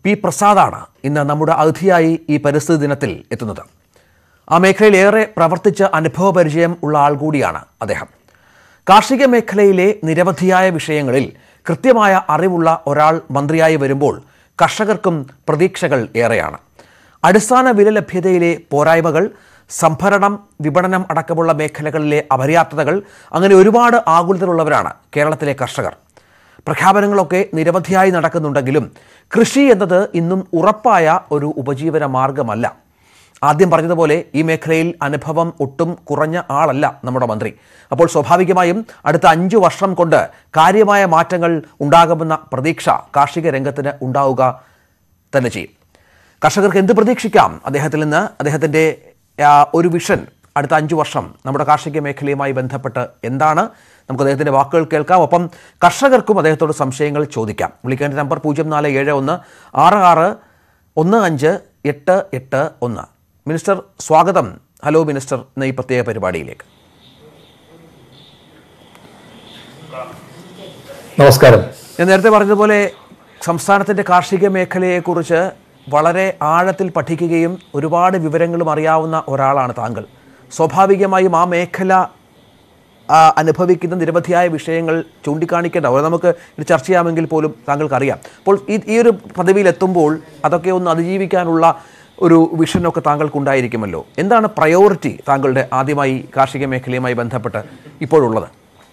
P പ്രസാദാണ് ഇന്ന് നമ്മുടെ അതിഥിയായി ഈ പരിസ്ഥിതി ദിനത്തിൽ എത്തുന്നത് ആ മേഖലയിൽ ഏറെ പ്രവർത്തിച്ച അനുഭവ പരിചയം ഉള്ള ആൾ കൂടിയാണ് അദ്ദേഹം കാർഷിക മേഖലയിലെ നിരവധിയായ വിഷയങ്ങളിൽ കൃത്യമായ അറിവുള്ള ഒരാൾ മന്ത്രിയായി വരുമ്പോൾ കർഷകർക്കും പ്രതീക്ഷകൾ ഏറെയാണ് അടിസ്ഥാന വില ലഭ്യതയിലെ പോരായ്മകൾ സംഭരണം വിപണനം അടക്കമുള്ള മേഖലകളിലെ അപര്യാപ്തതകൾ അങ്ങനെ ഒരുപാട് ആകുലതകളുള്ളവരാണ് കേരളത്തിലെ കർഷകർ പ്രഖ്യാപനങ്ങളൊക്കെ നിരവധിയായി നടക്കുന്നുണ്ടെങ്കിലും കൃഷി എന്നത് ഇന്നും ഉറപ്പായ ഒരു ഉപജീവന മാർഗമല്ല ആദ്യം പറഞ്ഞതുപോലെ ഈ മേഖലയിൽ അനുഭവം ഒട്ടും കുറഞ്ഞ ആളല്ല നമ്മുടെ മന്ത്രി അപ്പോൾ സ്വാഭാവികമായും അടുത്ത അഞ്ചു വർഷം കൊണ്ട് കാര്യമായ മാറ്റങ്ങൾ ഉണ്ടാകുമെന്ന പ്രതീക്ഷ കാർഷിക രംഗത്തിന് ഉണ്ടാവുക തന്നെ ചെയ്യും കർഷകർക്ക് എന്ത് പ്രതീക്ഷിക്കാം അദ്ദേഹത്തിൽ നിന്ന് അദ്ദേഹത്തിൻ്റെ ആ, ഒരു വിഷൻ അടുത്ത അഞ്ചു വർഷം നമ്മുടെ കാർഷിക മേഖലയുമായി ബന്ധപ്പെട്ട് എന്താണ് നമുക്ക് അദ്ദേഹത്തിൻ്റെ വാക്കുകൾ കേൾക്കാം ഒപ്പം കർഷകർക്കും അദ്ദേഹത്തോട് സംശയങ്ങൾ ചോദിക്കാം വിളിക്കേണ്ട നമ്പർ പൂജ്യം നാല് ഏഴ് ഒന്ന് ആറ് ആറ് ഒന്ന് അഞ്ച് എട്ട് എട്ട് ഒന്ന് മിനിസ്റ്റർ സ്വാഗതം ഹലോ മിനിസ്റ്റർ എന്ന ഈ പ്രത്യേക പരിപാടിയിലേക്ക് നമസ്കാരം ഞാൻ നേരത്തെ പറഞ്ഞതുപോലെ സംസ്ഥാനത്തിൻ്റെ കാർഷിക മേഖലയെക്കുറിച്ച് വളരെ ആഴത്തിൽ പഠിക്കുകയും ഒരുപാട് വിവരങ്ങളും അറിയാവുന്ന ഒരാളാണ് താങ്കൾ സ്വാഭാവികമായും ആ മേഖല ആ, അനുഭവിക്കുന്ന നിരവധിയായ വിഷയങ്ങൾ ചൂണ്ടിക്കാണിക്കേണ്ട അത് നമുക്ക് ഇത് ചർച്ച ചെയ്യാമെങ്കിൽ പോലും താങ്കൾക്ക് അറിയാം അപ്പോൾ ഈ ഈ ഒരു പദവിയിലെത്തുമ്പോൾ അതൊക്കെ ഒന്ന് അതിജീവിക്കാനുള്ള ഒരു വിഷനൊക്കെ താങ്കൾക്കുണ്ടായിരിക്കുമല്ലോ എന്താണ് പ്രയോറിറ്റി താങ്കളുടെ ആദ്യമായി കാർഷിക മേഖലയുമായി ബന്ധപ്പെട്ട് ഇപ്പോഴുള്ളത്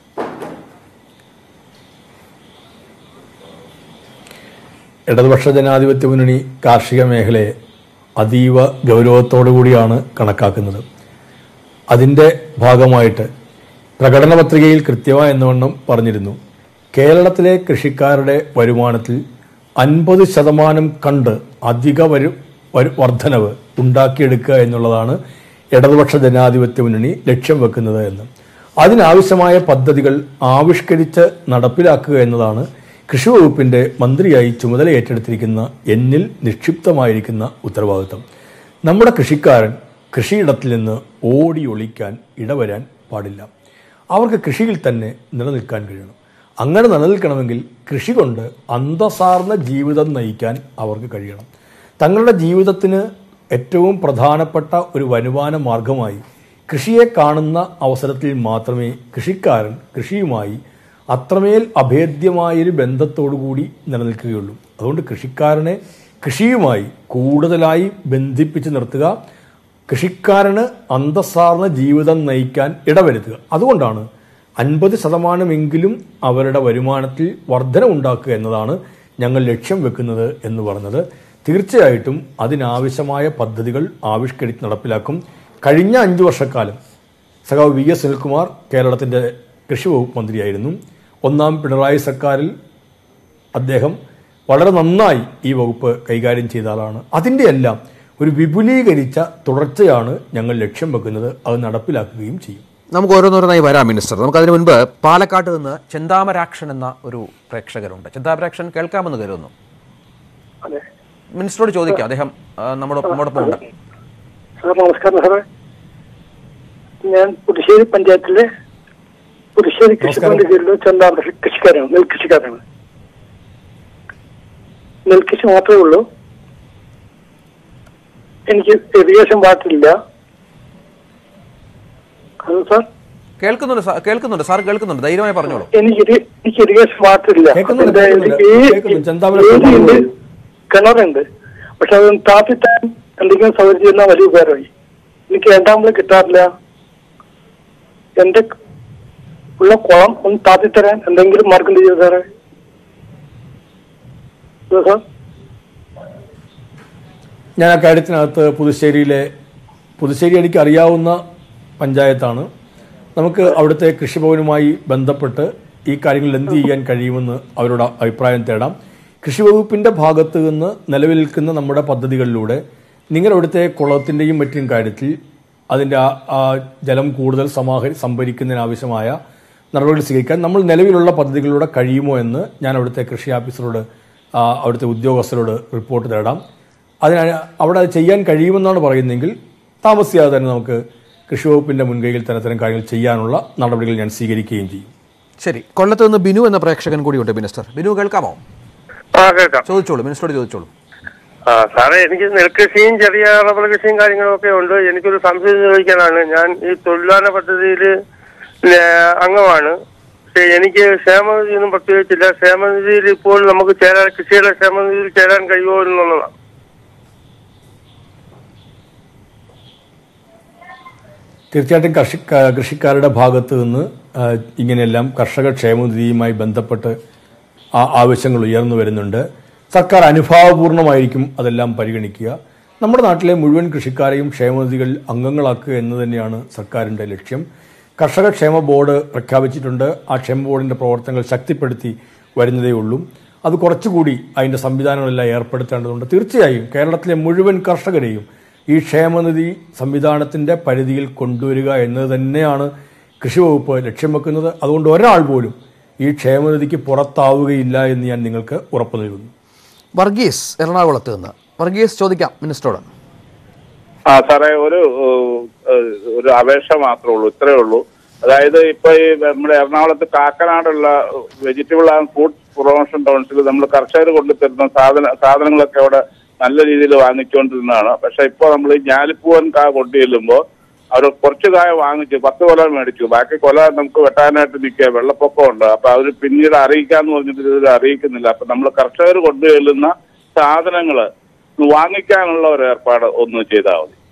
ഇടതുപക്ഷ ജനാധിപത്യ മുന്നണി കാർഷിക മേഖലയെ അതീവ ഗൗരവത്തോടു കൂടിയാണ് കണക്കാക്കുന്നത് അതിൻ്റെ ഭാഗമായിട്ട് പ്രകടന പത്രികയിൽ കൃത്യമായി എന്നവണ്ണം പറഞ്ഞിരുന്നു കേരളത്തിലെ കൃഷിക്കാരുടെ വരുമാനത്തിൽ അൻപത് ശതമാനം കണ്ട് അധിക വരു വരു- വർധനവ് ഉണ്ടാക്കിയെടുക്കുക എന്നുള്ളതാണ് ഇടതുപക്ഷ ജനാധിപത്യ മുന്നണി ലക്ഷ്യം വെക്കുന്നത് എന്ന് അതിനാവശ്യമായ പദ്ധതികൾ ആവിഷ്കരിച്ച് നടപ്പിലാക്കുക എന്നതാണ് കൃഷി വകുപ്പിന്റെ മന്ത്രിയായി ചുമതല ഏറ്റെടുത്തിരിക്കുന്ന എന്നിൽ നിക്ഷിപ്തമായിരിക്കുന്ന ഉത്തരവാദിത്തം നമ്മുടെ കൃഷിക്കാരൻ കൃഷിയിടത്തിൽ നിന്ന് ഓടി ഒളിക്കാൻ ഇടവരാൻ പാടില്ല അവർക്ക് കൃഷിയിൽ തന്നെ നിലനിൽക്കാൻ കഴിയണം അങ്ങനെ നിലനിൽക്കണമെങ്കിൽ കൃഷി കൊണ്ട് അന്തസാർന്ന ജീവിതം നയിക്കാൻ അവർക്ക് കഴിയണം തങ്ങളുടെ ജീവിതത്തിന് ഏറ്റവും പ്രധാനപ്പെട്ട ഒരു വരുമാന മാർഗമായി കൃഷിയെ കാണുന്ന അവസരത്തിൽ മാത്രമേ കൃഷിക്കാരൻ കൃഷിയുമായി അത്രമേൽ അഭേദ്യമായൊരു ബന്ധത്തോടുകൂടി നിലനിൽക്കുകയുള്ളൂ അതുകൊണ്ട് കൃഷിക്കാരനെ കൃഷിയുമായി കൂടുതലായി ബന്ധിപ്പിച്ച് നിർത്തുക കൃഷിക്കാരന് അന്തസ്സാർന്ന ജീവിതം നയിക്കാൻ ഇടവരുത്തുക അതുകൊണ്ടാണ് അൻപത് ശതമാനമെങ്കിലും അവരുടെ വരുമാനത്തിൽ വർധന ഉണ്ടാക്കുക എന്നതാണ് ഞങ്ങൾ ലക്ഷ്യം വെക്കുന്നത് എന്ന് പറഞ്ഞത് തീർച്ചയായിട്ടും അതിനാവശ്യമായ പദ്ധതികൾ ആവിഷ്കരിച്ച് നടപ്പിലാക്കും കഴിഞ്ഞ അഞ്ചു വർഷക്കാലം സഖാവ് വി എസ് സുനിൽകുമാർ കേരളത്തിൻ്റെ കൃഷി വകുപ്പ് മന്ത്രിയായിരുന്നു ഒന്നാം പിണറായി സർക്കാരിൽ അദ്ദേഹം വളരെ നന്നായി ഈ വകുപ്പ് കൈകാര്യം ചെയ്ത ആളാണ് അതിൻ്റെ എല്ലാം ഒരു വിപുലീകരിച്ച തുടർച്ചയാണ് ഞങ്ങൾ ലക്ഷ്യം വെക്കുന്നത് അത് നടപ്പിലാക്കുകയും ചെയ്യും നമുക്ക് ഓരോന്നോരോന്നായി വരാം മിനിസ്റ്റർ നമുക്ക് അതിനു മുൻപ് പാലക്കാട്ട് നിന്ന് ചെന്താമരാക്ഷൻ എന്ന ഒരു പ്രേക്ഷകരുണ്ട് ചെന്താമരാക്ഷൻ കേൾക്കാമെന്ന് കരുതുന്നു അതെ മിനിസ്റ്ററോട് ചോദിക്കാം അദ്ദേഹം ആ, നമ്മുടെ നമ്മോടൊപ്പം ഉണ്ട് സാർ നമസ്കാരം സാറേ ഞാൻ പുതുശ്ശേരി പഞ്ചായത്തിലെ പുതുശ്ശേരി കൃഷിഭവന്റെ കീഴിലെ ചന്താമ കൃഷിക്കാരാണ് നെൽകൃഷിക്കാരാണ് നെൽകൃഷി മാത്രമേ ഉള്ളൂ എനിക്ക് ഇറിഗേഷൻ വാട്ടില്ല ഹലോ സാർ കേൾക്കുന്നുണ്ട് സാർ കേൾക്കുന്നുണ്ട് സാർ കേൾക്കുന്നുണ്ട് ധൈര്യമായി പറഞ്ഞോളൂ എനിക്ക് ഇറി- എനിക്ക് ഇറിഗേഷൻ വാട്ടില്ല കേൾക്കുന്നുണ്ട്, അതായത് കേൾക്കുന്നുണ്ട്. ഈ- കേൾക്കുന്നുണ്ട്. ചെന്താമര ഏരിയുണ്ട് കേൾക്കുന്നുണ്ട്. കിണറുണ്ട് പക്ഷെ അത് താത്തിത്താൻ എന്തെങ്കിലും സൗകര്യം ചെയ്യുന്ന വലിയ ഉപകാരമായി എനിക്ക് രണ്ടാമത് കിട്ടാറില്ല എന്റെ ഉള്ള കുളം ഒന്ന് താത്തിത്തരാൻ എന്തെങ്കിലും മാർഗം ചെയ്തു സാറേ ഹലോ സാർ ഞാൻ ആ കാര്യത്തിനകത്ത് പുതുശ്ശേരിയിലെ പുതുശ്ശേരി എനിക്ക് അറിയാവുന്ന പഞ്ചായത്താണ് നമുക്ക് അവിടുത്തെ കൃഷിഭവനുമായി ബന്ധപ്പെട്ട് ഈ കാര്യങ്ങളിൽ എന്ത് ചെയ്യാൻ കഴിയുമെന്ന് അവരുടെ അഭിപ്രായം തേടാം കൃഷി വകുപ്പിന്റെ ഭാഗത്ത് നിന്ന് നിലവിൽ നിൽക്കുന്ന നമ്മുടെ പദ്ധതികളിലൂടെ നിങ്ങളുടെ അവിടുത്തെ കുളത്തിൻ്റെയും മറ്റും കാര്യത്തിൽ അതിൻ്റെ ആ- ആ ജലം കൂടുതൽ സമാഹരി സംഭരിക്കുന്നതിനാവശ്യമായ നടപടികൾ സ്വീകരിക്കാൻ നമ്മൾ നിലവിലുള്ള പദ്ധതികളിലൂടെ കഴിയുമോ എന്ന് ഞാൻ അവിടുത്തെ കൃഷി ഓഫീസറോട് ആ, അവിടുത്തെ ഉദ്യോഗസ്ഥരോട് റിപ്പോർട്ട് തേടാം അതിന് അവിടെ അത് ചെയ്യാൻ കഴിയുമെന്നാണ് പറയുന്നതെങ്കിൽ താമസിയാതെ തന്നെ നമുക്ക് കൃഷി വകുപ്പിന്റെ മുൻകൈയിൽ തന്നെ അത്തരം കാര്യങ്ങൾ ചെയ്യാനുള്ള നടപടികൾ ഞാൻ സ്വീകരിക്കുകയും ചെയ്യും ശരി കൊല്ലത്ത് നിന്ന് ബിനു എന്ന പ്രേക്ഷകൻ കൂടിയുണ്ട് മിനിസ്റ്റർ ബിനു കേൾക്കാമോ ആ കേൾക്കാം ചോദിച്ചോളൂ മിനിസ്റ്ററോട് ചോദിച്ചോളൂ ആ സാറേ എനിക്ക് നെൽകൃഷിയും ചെറിയ റബ്ബർ കൃഷിയും കാര്യങ്ങളും ഒക്കെ ഉണ്ട് എനിക്കൊരു സംശയം ചോദിക്കാനാണ് ഞാൻ ഈ തൊഴിലാന പദ്ധതിയിൽ അംഗമാണ് പക്ഷെ എനിക്ക് ക്ഷേമനിധി ഒന്നും പ്രത്യേകിച്ചില്ല ക്ഷേമനിധിയിൽ ഇപ്പോൾ നമുക്ക് ചേരാൻ കൃഷിയുടെ ക്ഷേമനിധിയിൽ ചേരാൻ കഴിയുമോ എന്നുള്ളതാണ് തീർച്ചയായിട്ടും കർഷി ക- കൃഷിക്കാരുടെ ഭാഗത്ത് നിന്ന് ആ, ഇങ്ങനെയെല്ലാം കർഷക ക്ഷേമനിധിയുമായി ബന്ധപ്പെട്ട് ആ ആവശ്യങ്ങൾ ഉയർന്നു വരുന്നുണ്ട് സർക്കാർ അനുഭാവപൂർണ്ണമായിരിക്കും അതെല്ലാം പരിഗണിക്കുക നമ്മുടെ നാട്ടിലെ മുഴുവൻ കൃഷിക്കാരെയും ക്ഷേമനിധികളിൽ അംഗങ്ങളാക്കുക എന്ന് തന്നെയാണ് സർക്കാരിൻ്റെ ലക്ഷ്യം കർഷക ക്ഷേമ ബോർഡ് പ്രഖ്യാപിച്ചിട്ടുണ്ട് ആ ക്ഷേമ ബോർഡിൻ്റെ പ്രവർത്തനങ്ങൾ ശക്തിപ്പെടുത്തി വരുന്നതേ ഉള്ളൂ അത് കുറച്ചുകൂടി അതിൻ്റെ സംവിധാനങ്ങളെല്ലാം ഏർപ്പെടുത്തേണ്ടതുണ്ട് തീർച്ചയായും കേരളത്തിലെ മുഴുവൻ കർഷകരെയും ഈ ക്ഷേമനിധി സംവിധാനത്തിന്റെ പരിധിയിൽ കൊണ്ടുവരിക എന്നത് തന്നെയാണ് കൃഷി വകുപ്പ് ലക്ഷ്യം വെക്കുന്നത് അതുകൊണ്ട് ഒരാൾ പോലും ഈ ക്ഷേമനിധിക്ക് പുറത്താവുകയില്ല എന്ന് ഞാൻ നിങ്ങൾക്ക് ഉറപ്പു നൽകുന്നു വർഗീസ് എറണാകുളത്ത് നിന്ന് വർഗീസ് ചോദിക്കാം മിനിസ്റ്ററോട് ആ സാറേ ഒരു ഏഹ്, ഒരു അപേക്ഷ മാത്രമേ ഉള്ളൂ ഇത്രയേ ഉള്ളൂ അതായത് ഇപ്പൊ ഈ നമ്മുടെ എറണാകുളത്ത് കാക്കനാടുള്ള vegetable and food promotion council നമ്മൾ കർഷകർ കൊണ്ടുതരുന്ന സാധന സാധനങ്ങളൊക്കെ അവിടെ നല്ല രീതിയിൽ വാങ്ങിച്ചുകൊണ്ടിരുന്നതാണ് പക്ഷെ ഇപ്പൊ നമ്മൾ ഈ ഞാലിപ്പൂവൻ കാ കൊണ്ടു ചെല്ലുമ്പോൾ അവർ കുറച്ച് കായ വാങ്ങിച്ചു പത്ത് കൊല മേടിച്ചു ബാക്കി കൊല നമുക്ക് വെട്ടാനായിട്ട് നിൽക്കുക വെള്ളപ്പൊക്കം ഉണ്ട് അപ്പൊ അവർ പിന്നീട് അറിയിക്കാന്ന് പറഞ്ഞിട്ട് ഇതിൽ അറിയിക്കുന്നില്ല അപ്പൊ നമ്മൾ കർഷകർ കൊണ്ടു ചെല്ലുന്ന സാധനങ്ങള് വാങ്ങിക്കാനുള്ള ഒരു ഏർപ്പാട് ഒന്ന് ചെയ്താൽ മതി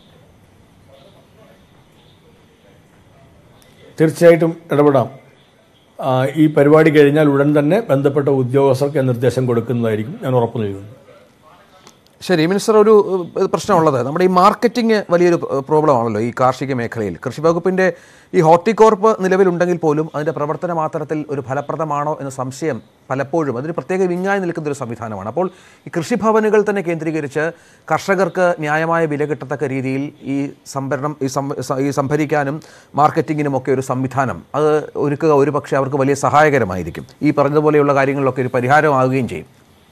തീർച്ചയായിട്ടും ഇടപെടാം ആ, ഈ പരിപാടി കഴിഞ്ഞാൽ ഉടൻ തന്നെ ബന്ധപ്പെട്ട ഉദ്യോഗസ്ഥർക്ക് നിർദ്ദേശം കൊടുക്കുന്നതായിരിക്കും ഞാൻ ഉറപ്പു നൽകുന്നു ശരി മിനിസ്റ്റർ ഒരു ഏഹ്, പ്രശ്നമുള്ളത് നമ്മുടെ ഈ മാർക്കറ്റിംഗ് വലിയൊരു പ്രോബ്ലം ആണല്ലോ ഈ കാർഷിക മേഖലയിൽ കൃഷി വകുപ്പിന്റെ ഈ ഹോർട്ടികോർപ്പ് നിലവിലുണ്ടെങ്കിൽ പോലും അതിന്റെ പ്രവർത്തനം ആ തരത്തിൽ ഒരു ഫലപ്രദമാണോ എന്ന സംശയം പലപ്പോഴും അതിന് പ്രത്യേക വിങ്ങായി നിൽക്കുന്ന ഒരു സംവിധാനമാണ് അപ്പോൾ ഈ കൃഷിഭവനുകൾ തന്നെ കേന്ദ്രീകരിച്ച് കർഷകർക്ക് ന്യായമായ വില കിട്ടത്തക്ക രീതിയിൽ ഈ സംഭരണം ഈ സം- സ- ഈ സംഭരിക്കാനും മാർക്കറ്റിങ്ങിനും ഒക്കെ ഒരു സംവിധാനം അത് ഒരുക്കുക ഒരു പക്ഷേ അവർക്ക് വലിയ സഹായകരമായിരിക്കും ഈ പറഞ്ഞതുപോലെയുള്ള കാര്യങ്ങളിലൊക്കെ ഒരു പരിഹാരമാവുകയും ചെയ്യും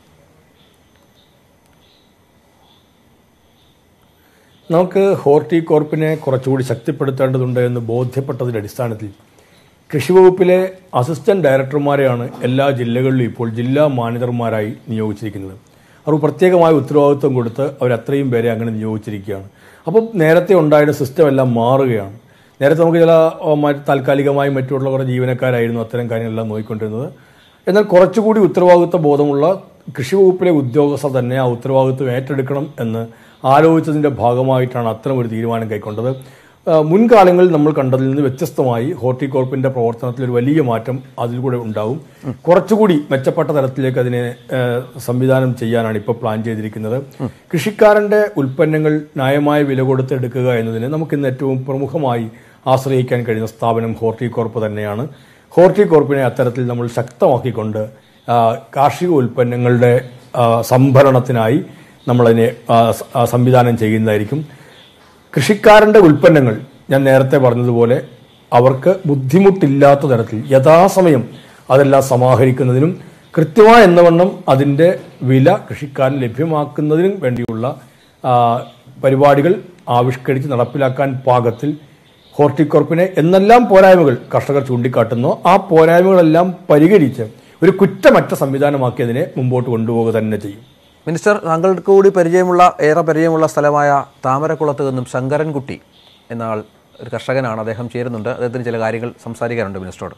നമുക്ക് ഹോർട്ടികോർപ്പിനെ കുറച്ചുകൂടി ശക്തിപ്പെടുത്തേണ്ടതുണ്ട് എന്ന് ബോധ്യപ്പെട്ടതിൻ്റെ അടിസ്ഥാനത്തിൽ കൃഷി വകുപ്പിലെ അസിസ്റ്റന്റ് ഡയറക്ടർമാരെയാണ് എല്ലാ ജില്ലകളിലും ഇപ്പോൾ ജില്ലാ മാനേജർമാരായി നിയോഗിച്ചിരിക്കുന്നത് അവർ പ്രത്യേകമായ ഉത്തരവാദിത്വം കൊടുത്ത് അവർ അത്രയും പേരെ അങ്ങനെ നിയോഗിച്ചിരിക്കുകയാണ് അപ്പം നേരത്തെ ഉണ്ടായിരുന്ന സിസ്റ്റം എല്ലാം മാറുകയാണ് നേരത്തെ നമുക്ക് ചില ഓ, മറ്റ് താൽക്കാലികമായും മറ്റുള്ള കുറേ ജീവനക്കാരായിരുന്നു അത്തരം കാര്യങ്ങളെല്ലാം നോക്കിക്കൊണ്ടിരുന്നത് എന്നാൽ കുറച്ചുകൂടി ഉത്തരവാദിത്വ ബോധമുള്ള കൃഷി വകുപ്പിലെ ഉദ്യോഗസ്ഥർ തന്നെ ആ ഉത്തരവാദിത്വം ഏറ്റെടുക്കണം എന്ന് ആലോചിച്ചതിൻ്റെ ഭാഗമായിട്ടാണ് അത്തരം ഒരു തീരുമാനം കൈക്കൊണ്ടത് ആ, മുൻകാലങ്ങളിൽ നമ്മൾ കണ്ടതിൽ നിന്ന് വ്യത്യസ്തമായി ഹോർട്ടികോർപ്പിന്റെ പ്രവർത്തനത്തിൽ ഒരു വലിയ മാറ്റം അതിൽ കൂടെ ഉണ്ടാവും കുറച്ചുകൂടി മെച്ചപ്പെട്ട തരത്തിലേക്ക് അതിനെ ആ, സംവിധാനം ചെയ്യാനാണ് ഇപ്പോൾ പ്ലാൻ ചെയ്തിരിക്കുന്നത് കൃഷിക്കാരന്റെ ഉൽപ്പന്നങ്ങൾ ന്യായമായ വില കൊടുത്ത് എടുക്കുക എന്നതിന് നമുക്കിന്ന് ഏറ്റവും പ്രമുഖമായി ആശ്രയിക്കാൻ കഴിയുന്ന സ്ഥാപനം ഹോർട്ടികോർപ്പ് തന്നെയാണ് ഹോർട്ടികോർപ്പിനെ അത്തരത്തിൽ നമ്മൾ ശക്തമാക്കിക്കൊണ്ട് ആ, കാർഷിക ഉൽപ്പന്നങ്ങളുടെ ആ, സംഭരണത്തിനായി നമ്മളതിനെ ആ, സ- ആ, സംവിധാനം ചെയ്യുന്നതായിരിക്കും കൃഷിക്കാരന്റെ ഉൽപ്പന്നങ്ങൾ ഞാൻ നേരത്തെ പറഞ്ഞതുപോലെ അവർക്ക് ബുദ്ധിമുട്ടില്ലാത്ത തരത്തിൽ യഥാസമയം അതെല്ലാം സമാഹരിക്കുന്നതിനും കൃത്യമായ എന്നവണ്ണം അതിൻ്റെ വില കൃഷിക്കാരന് ലഭ്യമാക്കുന്നതിനും വേണ്ടിയുള്ള ആ, പരിപാടികൾ ആവിഷ്കരിച്ച് നടപ്പിലാക്കാൻ പാകത്തിൽ ഹോർട്ടികോർപ്പിനെ എന്നെല്ലാം പോരായ്മകൾ കർഷകർ ചൂണ്ടിക്കാട്ടുന്നു ആ പോരായ്മകളെല്ലാം പരിഹരിച്ച് ഒരു കുറ്റമറ്റ സംവിധാനമാക്കി അതിനെ മുമ്പോട്ട് കൊണ്ടുപോവുക തന്നെ ചെയ്യും മിനിസ്റ്റർ താങ്കൾക്ക് കൂടി പരിചയമുള്ള ഏറെ പരിചയമുള്ള സ്ഥലമായ താമരക്കുളത്ത് നിന്നും ശങ്കരൻകുട്ടി എന്ന ആൾ ഒരു കർഷകനാണ് അദ്ദേഹം ചേരുന്നുണ്ട് അദ്ദേഹത്തിന് ചില കാര്യങ്ങൾ സംസാരിക്കാനുണ്ട് മിനിസ്റ്ററോട്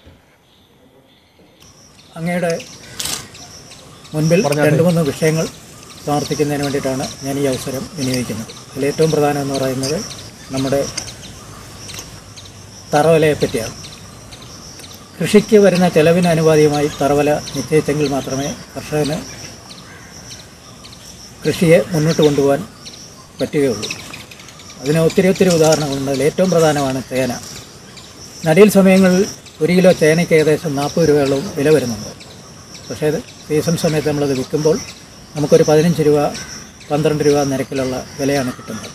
അങ്ങയുടെ മുൻപിൽ രണ്ട് മൂന്ന് വിഷയങ്ങൾ സമർപ്പിക്കുന്നതിന് വേണ്ടിയിട്ടാണ് ഞാൻ ഈ അവസരം വിനിയോഗിക്കുന്നത് അതിൽ ഏറ്റവും പ്രധാനം എന്ന് പറയുന്നത് നമ്മുടെ തറവലയെ പറ്റിയാണ് കൃഷിക്ക് വരുന്ന ചെലവിന് അനുപാതികമായി തറവല നിശ്ചയിച്ചെങ്കിൽ മാത്രമേ കർഷകന് കൃഷിയെ മുന്നോട്ട് കൊണ്ടുപോകാൻ പറ്റുകയുള്ളൂ അതിന് ഒത്തിരി ഒത്തിരി ഉദാഹരണങ്ങളുണ്ട് അതിൽ ഏറ്റവും പ്രധാനമാണ് ചേന നടീൽ സമയങ്ങളിൽ ഒരു കിലോ ചേനയ്ക്ക് ഏകദേശം നാൽപ്പത് രൂപയോളം വില വരുന്നുണ്ട് പക്ഷേ അത് സീസൺ സമയത്ത് നമ്മളത് വിൽക്കുമ്പോൾ നമുക്കൊരു പതിനഞ്ച് രൂപ പന്ത്രണ്ട് രൂപ നിരക്കിലുള്ള വിലയാണ് കിട്ടുന്നത്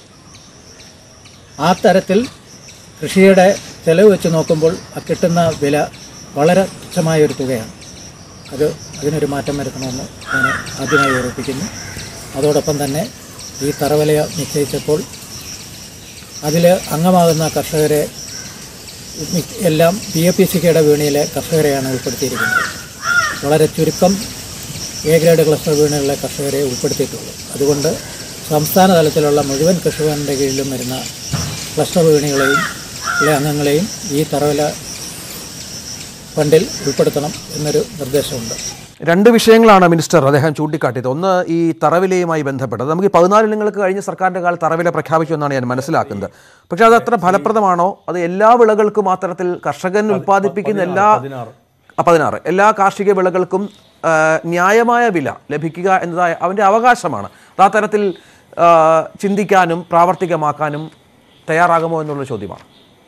ആ തരത്തിൽ കൃഷിയുടെ ചെലവ് വെച്ച് നോക്കുമ്പോൾ ആ കിട്ടുന്ന വില വളരെ തുച്ഛമായ ഒരു തുകയാണ് അത് അതിനൊരു മാറ്റം വരുത്തണമെന്ന് ഞാൻ ആദ്യമായി ഓർപ്പിക്കുന്നു അതോടൊപ്പം തന്നെ ഈ തറവില നിശ്ചയിച്ചപ്പോൾ അതിൽ അംഗമാകുന്ന കർഷകരെ മിക്ക- എല്ലാം പി എ പി സി കെയുടെ വീണിയിലെ കർഷകരെയാണ് ഉൾപ്പെടുത്തിയിരിക്കുന്നത് വളരെ ചുരുക്കം എ ഗ്രേഡ് ക്ലസ്റ്റർ വിപണികളിലെ കർഷകരെ ഉൾപ്പെടുത്തിയിട്ടുള്ളൂ അതുകൊണ്ട് സംസ്ഥാന തലത്തിലുള്ള മുഴുവൻ കൃഷിഭവൻ്റെ കീഴിലും വരുന്ന ക്ലസ്റ്റർ വിപണികളെയും ലെ അംഗങ്ങളെയും ഈ തറവില ഫണ്ടിൽ ഉൾപ്പെടുത്തണം എന്നൊരു നിർദ്ദേശമുണ്ട് രണ്ട് വിഷയങ്ങളാണ് മിനിസ്റ്റർ അദ്ദേഹം ചൂണ്ടിക്കാട്ടിയത് ഒന്ന് ഈ തറവിലയുമായി ബന്ധപ്പെട്ടത് നമുക്ക് ഈ പതിനാല് ഇനങ്ങൾക്ക് കഴിഞ്ഞ സർക്കാരിൻ്റെ കാലത്ത് തറവില പ്രഖ്യാപിച്ചു എന്നാണ് ഞാൻ മനസ്സിലാക്കുന്നത് പക്ഷേ അത് അത്ര ഫലപ്രദമാണോ അത് എല്ലാ വിളകൾക്കും അത്തരത്തിൽ കർഷകൻ ഉൽപ്പാദിപ്പിക്കുന്ന എല്ലാ ആ, പതിനാറ് എല്ലാ കാർഷിക വിളകൾക്കും ആ, ന്യായമായ വില ലഭിക്കുക എന്നതായ അവൻ്റെ അവകാശമാണ് അത് ആ തരത്തിൽ ആ, ചിന്തിക്കാനും പ്രാവർത്തികമാക്കാനും തയ്യാറാകുമോ എന്നുള്ള ചോദ്യമാണ്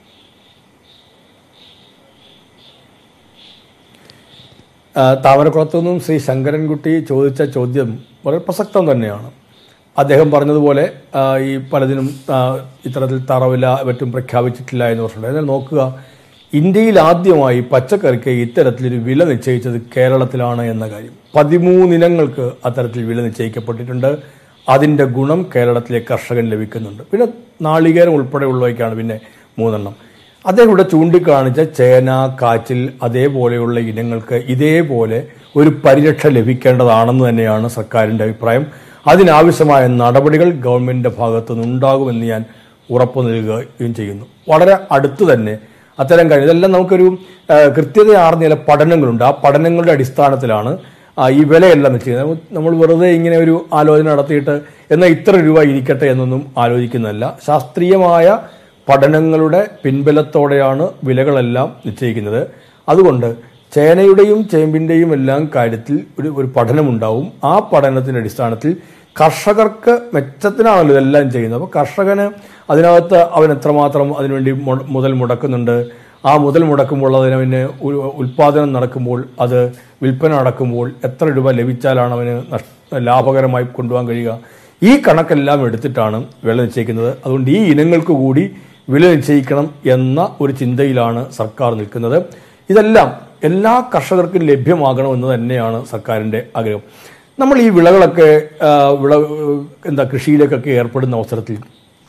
ആ, താമരക്കുളത്തു നിന്നും ശ്രീ ശങ്കരൻകുട്ടി ചോദിച്ച ചോദ്യം വളരെ പ്രസക്തം തന്നെയാണ് അദ്ദേഹം പറഞ്ഞതുപോലെ ആ, ഈ പലതിനും ആ, ഇത്തരത്തിൽ തറവില മറ്റും പ്രഖ്യാപിച്ചിട്ടില്ല എന്ന് പറഞ്ഞിട്ടുണ്ട് എന്നാൽ നോക്കുക ഇന്ത്യയിൽ ആദ്യമായി പച്ചക്കറിക്ക് ഇത്തരത്തിലൊരു വില നിശ്ചയിച്ചത് കേരളത്തിലാണ് എന്ന കാര്യം പതിമൂന്നിനങ്ങൾക്ക് അത്തരത്തിൽ വില നിശ്ചയിക്കപ്പെട്ടിട്ടുണ്ട് അതിൻ്റെ ഗുണം കേരളത്തിലെ കർഷകൻ ലഭിക്കുന്നുണ്ട് പിന്നെ നാളികേരം ഉൾപ്പെടെയുള്ളവയ്ക്കാണ് പിന്നെ മൂന്നെണ്ണം അദ്ദേഹം ഇവിടെ ചൂണ്ടിക്കാണിച്ച ചേന കാച്ചിൽ അതേപോലെയുള്ള ഇനങ്ങൾക്ക് ഇതേപോലെ ഒരു പരിരക്ഷ ലഭിക്കേണ്ടതാണെന്ന് തന്നെയാണ് സർക്കാരിൻ്റെ അഭിപ്രായം അതിനാവശ്യമായ നടപടികൾ ഗവൺമെന്റിന്റെ ഭാഗത്തു നിന്നുണ്ടാകുമെന്ന് ഞാൻ ഉറപ്പു നൽകുകയും ചെയ്യുന്നു വളരെ അടുത്ത് തന്നെ അത്തരം കാര്യം ഇതെല്ലാം നമുക്കൊരു ആ, കൃത്യതയാർന്ന ചില പഠനങ്ങളുണ്ട് ആ പഠനങ്ങളുടെ അടിസ്ഥാനത്തിലാണ് ആ, ഈ വിലയെല്ലാം നിശ്ചയിക്കുന്നത് നമ്മൾ വെറുതെ ഇങ്ങനെ ഒരു ആലോചന നടത്തിയിട്ട് എന്നാൽ ഇത്ര രൂപ ഇരിക്കട്ടെ എന്നൊന്നും ആലോചിക്കുന്നതല്ല ശാസ്ത്രീയമായ പഠനങ്ങളുടെ പിൻബലത്തോടെയാണ് വിലകളെല്ലാം നിശ്ചയിക്കുന്നത് അതുകൊണ്ട് ചേനയുടെയും ചേമ്പിന്റെയും എല്ലാം കാര്യത്തിൽ ഒരു ഒരു പഠനമുണ്ടാവും ആ പഠനത്തിന്റെ അടിസ്ഥാനത്തിൽ കർഷകർക്ക് മെച്ചത്തിനാണല്ലോ ഇതെല്ലാം ചെയ്യുന്നത് അപ്പോൾ കർഷകന് അതിനകത്ത് അവൻ എത്രമാത്രം അതിനുവേണ്ടി മു- മുതൽ മുടക്കുന്നുണ്ട് ആ മുതൽ മുടക്കുമ്പോൾ അതിന് പിന്നെ ഉ- ഉൽപാദനം നടക്കുമ്പോൾ അത് വിൽപ്പന നടക്കുമ്പോൾ എത്ര രൂപ ലഭിച്ചാലാണ് അവന് നഷ്- ലാഭകരമായി കൊണ്ടുപോകാൻ കഴിയുക ഈ കണക്കെല്ലാം എടുത്തിട്ടാണ് വില നിശ്ചയിക്കുന്നത് അതുകൊണ്ട് ഈ ഇനങ്ങൾക്ക് കൂടി വില നിശ്ചയിക്കണം എന്ന ഒരു ചിന്തയിലാണ് സർക്കാർ നിൽക്കുന്നത് ഇതെല്ലാം എല്ലാ കർഷകർക്കും ലഭ്യമാകണമെന്ന് തന്നെയാണ് സർക്കാരിന്റെ ആഗ്രഹം നമ്മൾ ഈ വിളകളൊക്കെ ആ, വിള എന്താ കൃഷിയിലേക്കൊക്കെ ഏർപ്പെടുന്ന അവസരത്തിൽ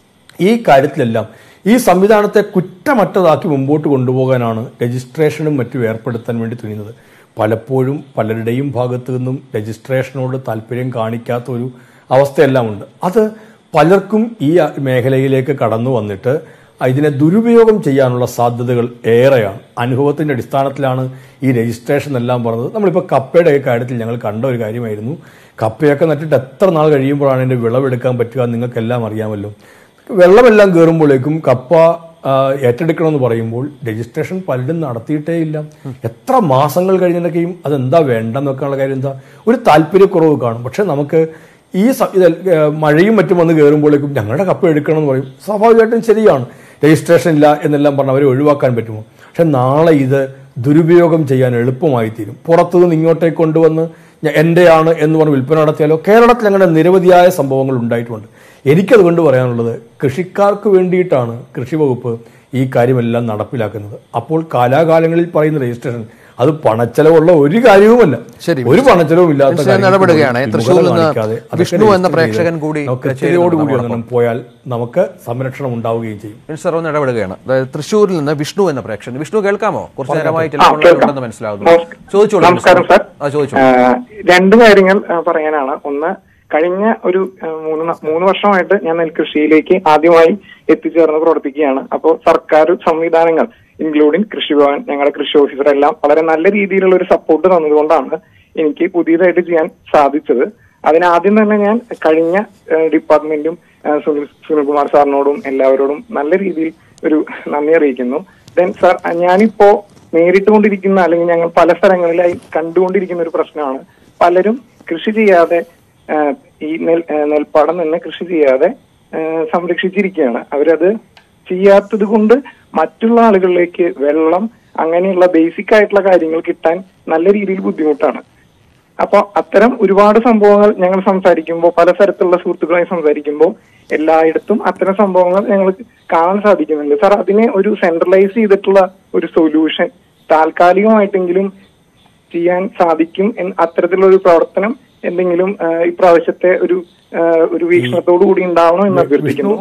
ഈ കാര്യത്തിലെല്ലാം ഈ സംവിധാനത്തെ കുറ്റമറ്റതാക്കി മുമ്പോട്ട് കൊണ്ടുപോകാനാണ് രജിസ്ട്രേഷനും മറ്റും ഏർപ്പെടുത്താൻ വേണ്ടി തുനിയുന്നത് പലപ്പോഴും പലരുടെയും ഭാഗത്തു നിന്നും രജിസ്ട്രേഷനോട് താല്പര്യം കാണിക്കാത്ത ഒരു അവസ്ഥയെല്ലാം ഉണ്ട് അത് പലർക്കും ഈ മേഖലയിലേക്ക് കടന്നു വന്നിട്ട് ഇതിനെ ദുരുപയോഗം ചെയ്യാനുള്ള സാധ്യതകൾ ഏറെയാണ് അനുഭവത്തിന്റെ അടിസ്ഥാനത്തിലാണ് ഈ രജിസ്ട്രേഷൻ എല്ലാം പറഞ്ഞത് നമ്മളിപ്പോൾ കപ്പയുടെ ഈ കാര്യത്തിൽ ഞങ്ങൾ കണ്ട ഒരു കാര്യമായിരുന്നു കപ്പയൊക്കെ നട്ടിട്ട് എത്ര നാൾ കഴിയുമ്പോഴാണ് അതിന്റെ വിളവെടുക്കാൻ പറ്റുക എന്ന് നിങ്ങൾക്കെല്ലാം അറിയാമല്ലോ വെള്ളമെല്ലാം കയറുമ്പോഴേക്കും കപ്പ ആ, ഏറ്റെടുക്കണമെന്ന് പറയുമ്പോൾ രജിസ്ട്രേഷൻ പലരും നടത്തിയിട്ടേ ഇല്ല എത്ര മാസങ്ങൾ കഴിഞ്ഞിട്ടൊക്കെയും അതെന്താ വേണ്ടെന്നൊക്കെയുള്ള കാര്യം എന്താ ഒരു താല്പര്യക്കുറവ് കാണും പക്ഷെ നമുക്ക് ഈ സ- ഇത് ഏ, മഴയും മറ്റും വന്ന് കയറുമ്പോഴേക്കും ഞങ്ങളുടെ കപ്പ എടുക്കണം എന്ന് പറയും സ്വാഭാവികമായിട്ടും ശരിയാണ് രജിസ്ട്രേഷൻ ഇല്ല എന്നെല്ലാം പറഞ്ഞ് അവരെ ഒഴിവാക്കാൻ പറ്റുമോ പക്ഷെ നാളെ ഇത് ദുരുപയോഗം ചെയ്യാൻ എളുപ്പമായി തീരും പുറത്തുനിന്ന് ഇങ്ങോട്ടേക്ക് കൊണ്ടുവന്ന് ഞ- എന്റെയാണ് എന്ന് പറഞ്ഞ് വിൽപ്പന നടത്തിയാലോ കേരളത്തിൽ അങ്ങനെ നിരവധിയായ സംഭവങ്ങൾ ഉണ്ടായിട്ടുമുണ്ട് എനിക്കതുകൊണ്ട് പറയാനുള്ളത് കൃഷിക്കാർക്ക് വേണ്ടിയിട്ടാണ് കൃഷി വകുപ്പ് ഈ കാര്യമെല്ലാം നടപ്പിലാക്കുന്നത് അപ്പോൾ കാലാകാലങ്ങളിൽ പറയുന്ന രജിസ്ട്രേഷൻ അത് പണച്ചെലവുള്ള ഒരു കാര്യവുമല്ല ശരി, ഒരു പണച്ചെലവും ഇല്ലാത്ത മിസ്റ്റർ കാര്യങ്ങൾക്ക് ഇടപെടുകയാണ്. പോലും തൃശ്ശൂരിൽ നിന്ന് വിമുഖത കാണിക്കാതെ അതൊക്കെ വിഷ്ണു എന്ന രജിസ്റ്റർ പ്രേക്ഷകൻ ചെയ്ത് കൂടി നമുക്ക് ചേരുന്നുണ്ട് കൃത്യതയോടുകൂടി നമ്മോടൊപ്പം. ഒന്നും പോയാൽ നമുക്ക് സംരക്ഷണം ഉണ്ടാവുകയും ചെയ്യും മിനിസ്റ്റർ ഒന്ന് ഇടപെടുകയാണ് അതായത് തൃശ്ശൂരിൽ നിന്ന് വിഷ്ണു എന്ന പ്രേക്ഷകൻ വിഷ്ണു കേൾക്കാമോ കുറച്ചു നേരമായി ആ, ടെലിഫോണിൽ കേൾക്കാം. ഉണ്ടെന്ന് മനസ്സിലാകുന്നു നമസ്ക- ചോദിച്ചോളൂ നമസ്കാരം മിനിസ്റ്റർ. സാർ ആ ചോദിച്ചോളൂ ആ, രണ്ട് കാര്യങ്ങൾ ആ, പറയാനാണ് ഒന്ന് കഴിഞ്ഞ ഒരു ആ, മൂന്ന് ന- മൂന്ന് വർഷമായിട്ട് ഞാൻ നെൽകൃഷിയിലേക്ക് ആദ്യമായി എത്തിച്ചേർന്ന് പ്രവർത്തിക്കുകയാണ് അപ്പോൾ സർക്കാർ സംവിധാനങ്ങൾ ഇൻക്ലൂഡിംഗ് കൃഷിഭവൻ ഞങ്ങളുടെ കൃഷി ഓഫീസർ എല്ലാം വളരെ നല്ല രീതിയിലുള്ള ഒരു സപ്പോർട്ട് തന്നതുകൊണ്ടാണ് എനിക്ക് പുതിയതായിട്ട് ചെയ്യാൻ സാധിച്ചത് അതിനാദ്യം തന്നെ ഞാൻ കഴിഞ്ഞ ആ, ഡിപ്പാർട്ട്മെന്റും ആ, സുനിൽ സുനിൽകുമാർ സാറിനോടും എല്ലാവരോടും നല്ല രീതിയിൽ ഒരു നന്ദി അറിയിക്കുന്നു ദെൻ സാർ ഞാനിപ്പോ നേരിട്ടുകൊണ്ടിരിക്കുന്ന അല്ലെങ്കിൽ ഞങ്ങൾ പല സ്ഥലങ്ങളിലായി കണ്ടുകൊണ്ടിരിക്കുന്ന ഒരു പ്രശ്നമാണ് പലരും കൃഷി ചെയ്യാതെ ആ, ഈ നെൽ ആ, നെൽപ്പാടം തന്നെ കൃഷി ചെയ്യാതെ ആ, സംരക്ഷിച്ചിരിക്കുകയാണ് അവരത് ചെയ്യാത്തത് കൊണ്ട് മറ്റുള്ള ആളുകളിലേക്ക് വെള്ളം അങ്ങനെയുള്ള ബേസിക് ആയിട്ടുള്ള കാര്യങ്ങൾ കിട്ടാൻ നല്ല രീതിയിൽ ബുദ്ധിമുട്ടാണ് അപ്പൊ അത്തരം ഒരുപാട് സംഭവങ്ങൾ ഞങ്ങൾ സംസാരിക്കുമ്പോൾ പല തരത്തിലുള്ള സുഹൃത്തുക്കളുമായി സംസാരിക്കുമ്പോൾ എല്ലായിടത്തും അത്തരം സംഭവങ്ങൾ ഞങ്ങൾ കാണാൻ സാധിക്കുന്നുണ്ട് സാർ അതിനെ ഒരു സെൻട്രലൈസ് ചെയ്തിട്ടുള്ള ഒരു സൊല്യൂഷൻ താൽക്കാലികമായിട്ടെങ്കിലും ചെയ്യാൻ സാധിക്കും എന്ന് അത്തരത്തിലുള്ള ഒരു പ്രവർത്തനം എന്തെങ്കിലും ആ, ഇപ്രാവശ്യത്തെ ഒരു ആ, ഒരു വീക്ഷണത്തോടു കൂടി ഉണ്ടാവണം എന്ന് അഭ്യർത്ഥിക്കുന്നു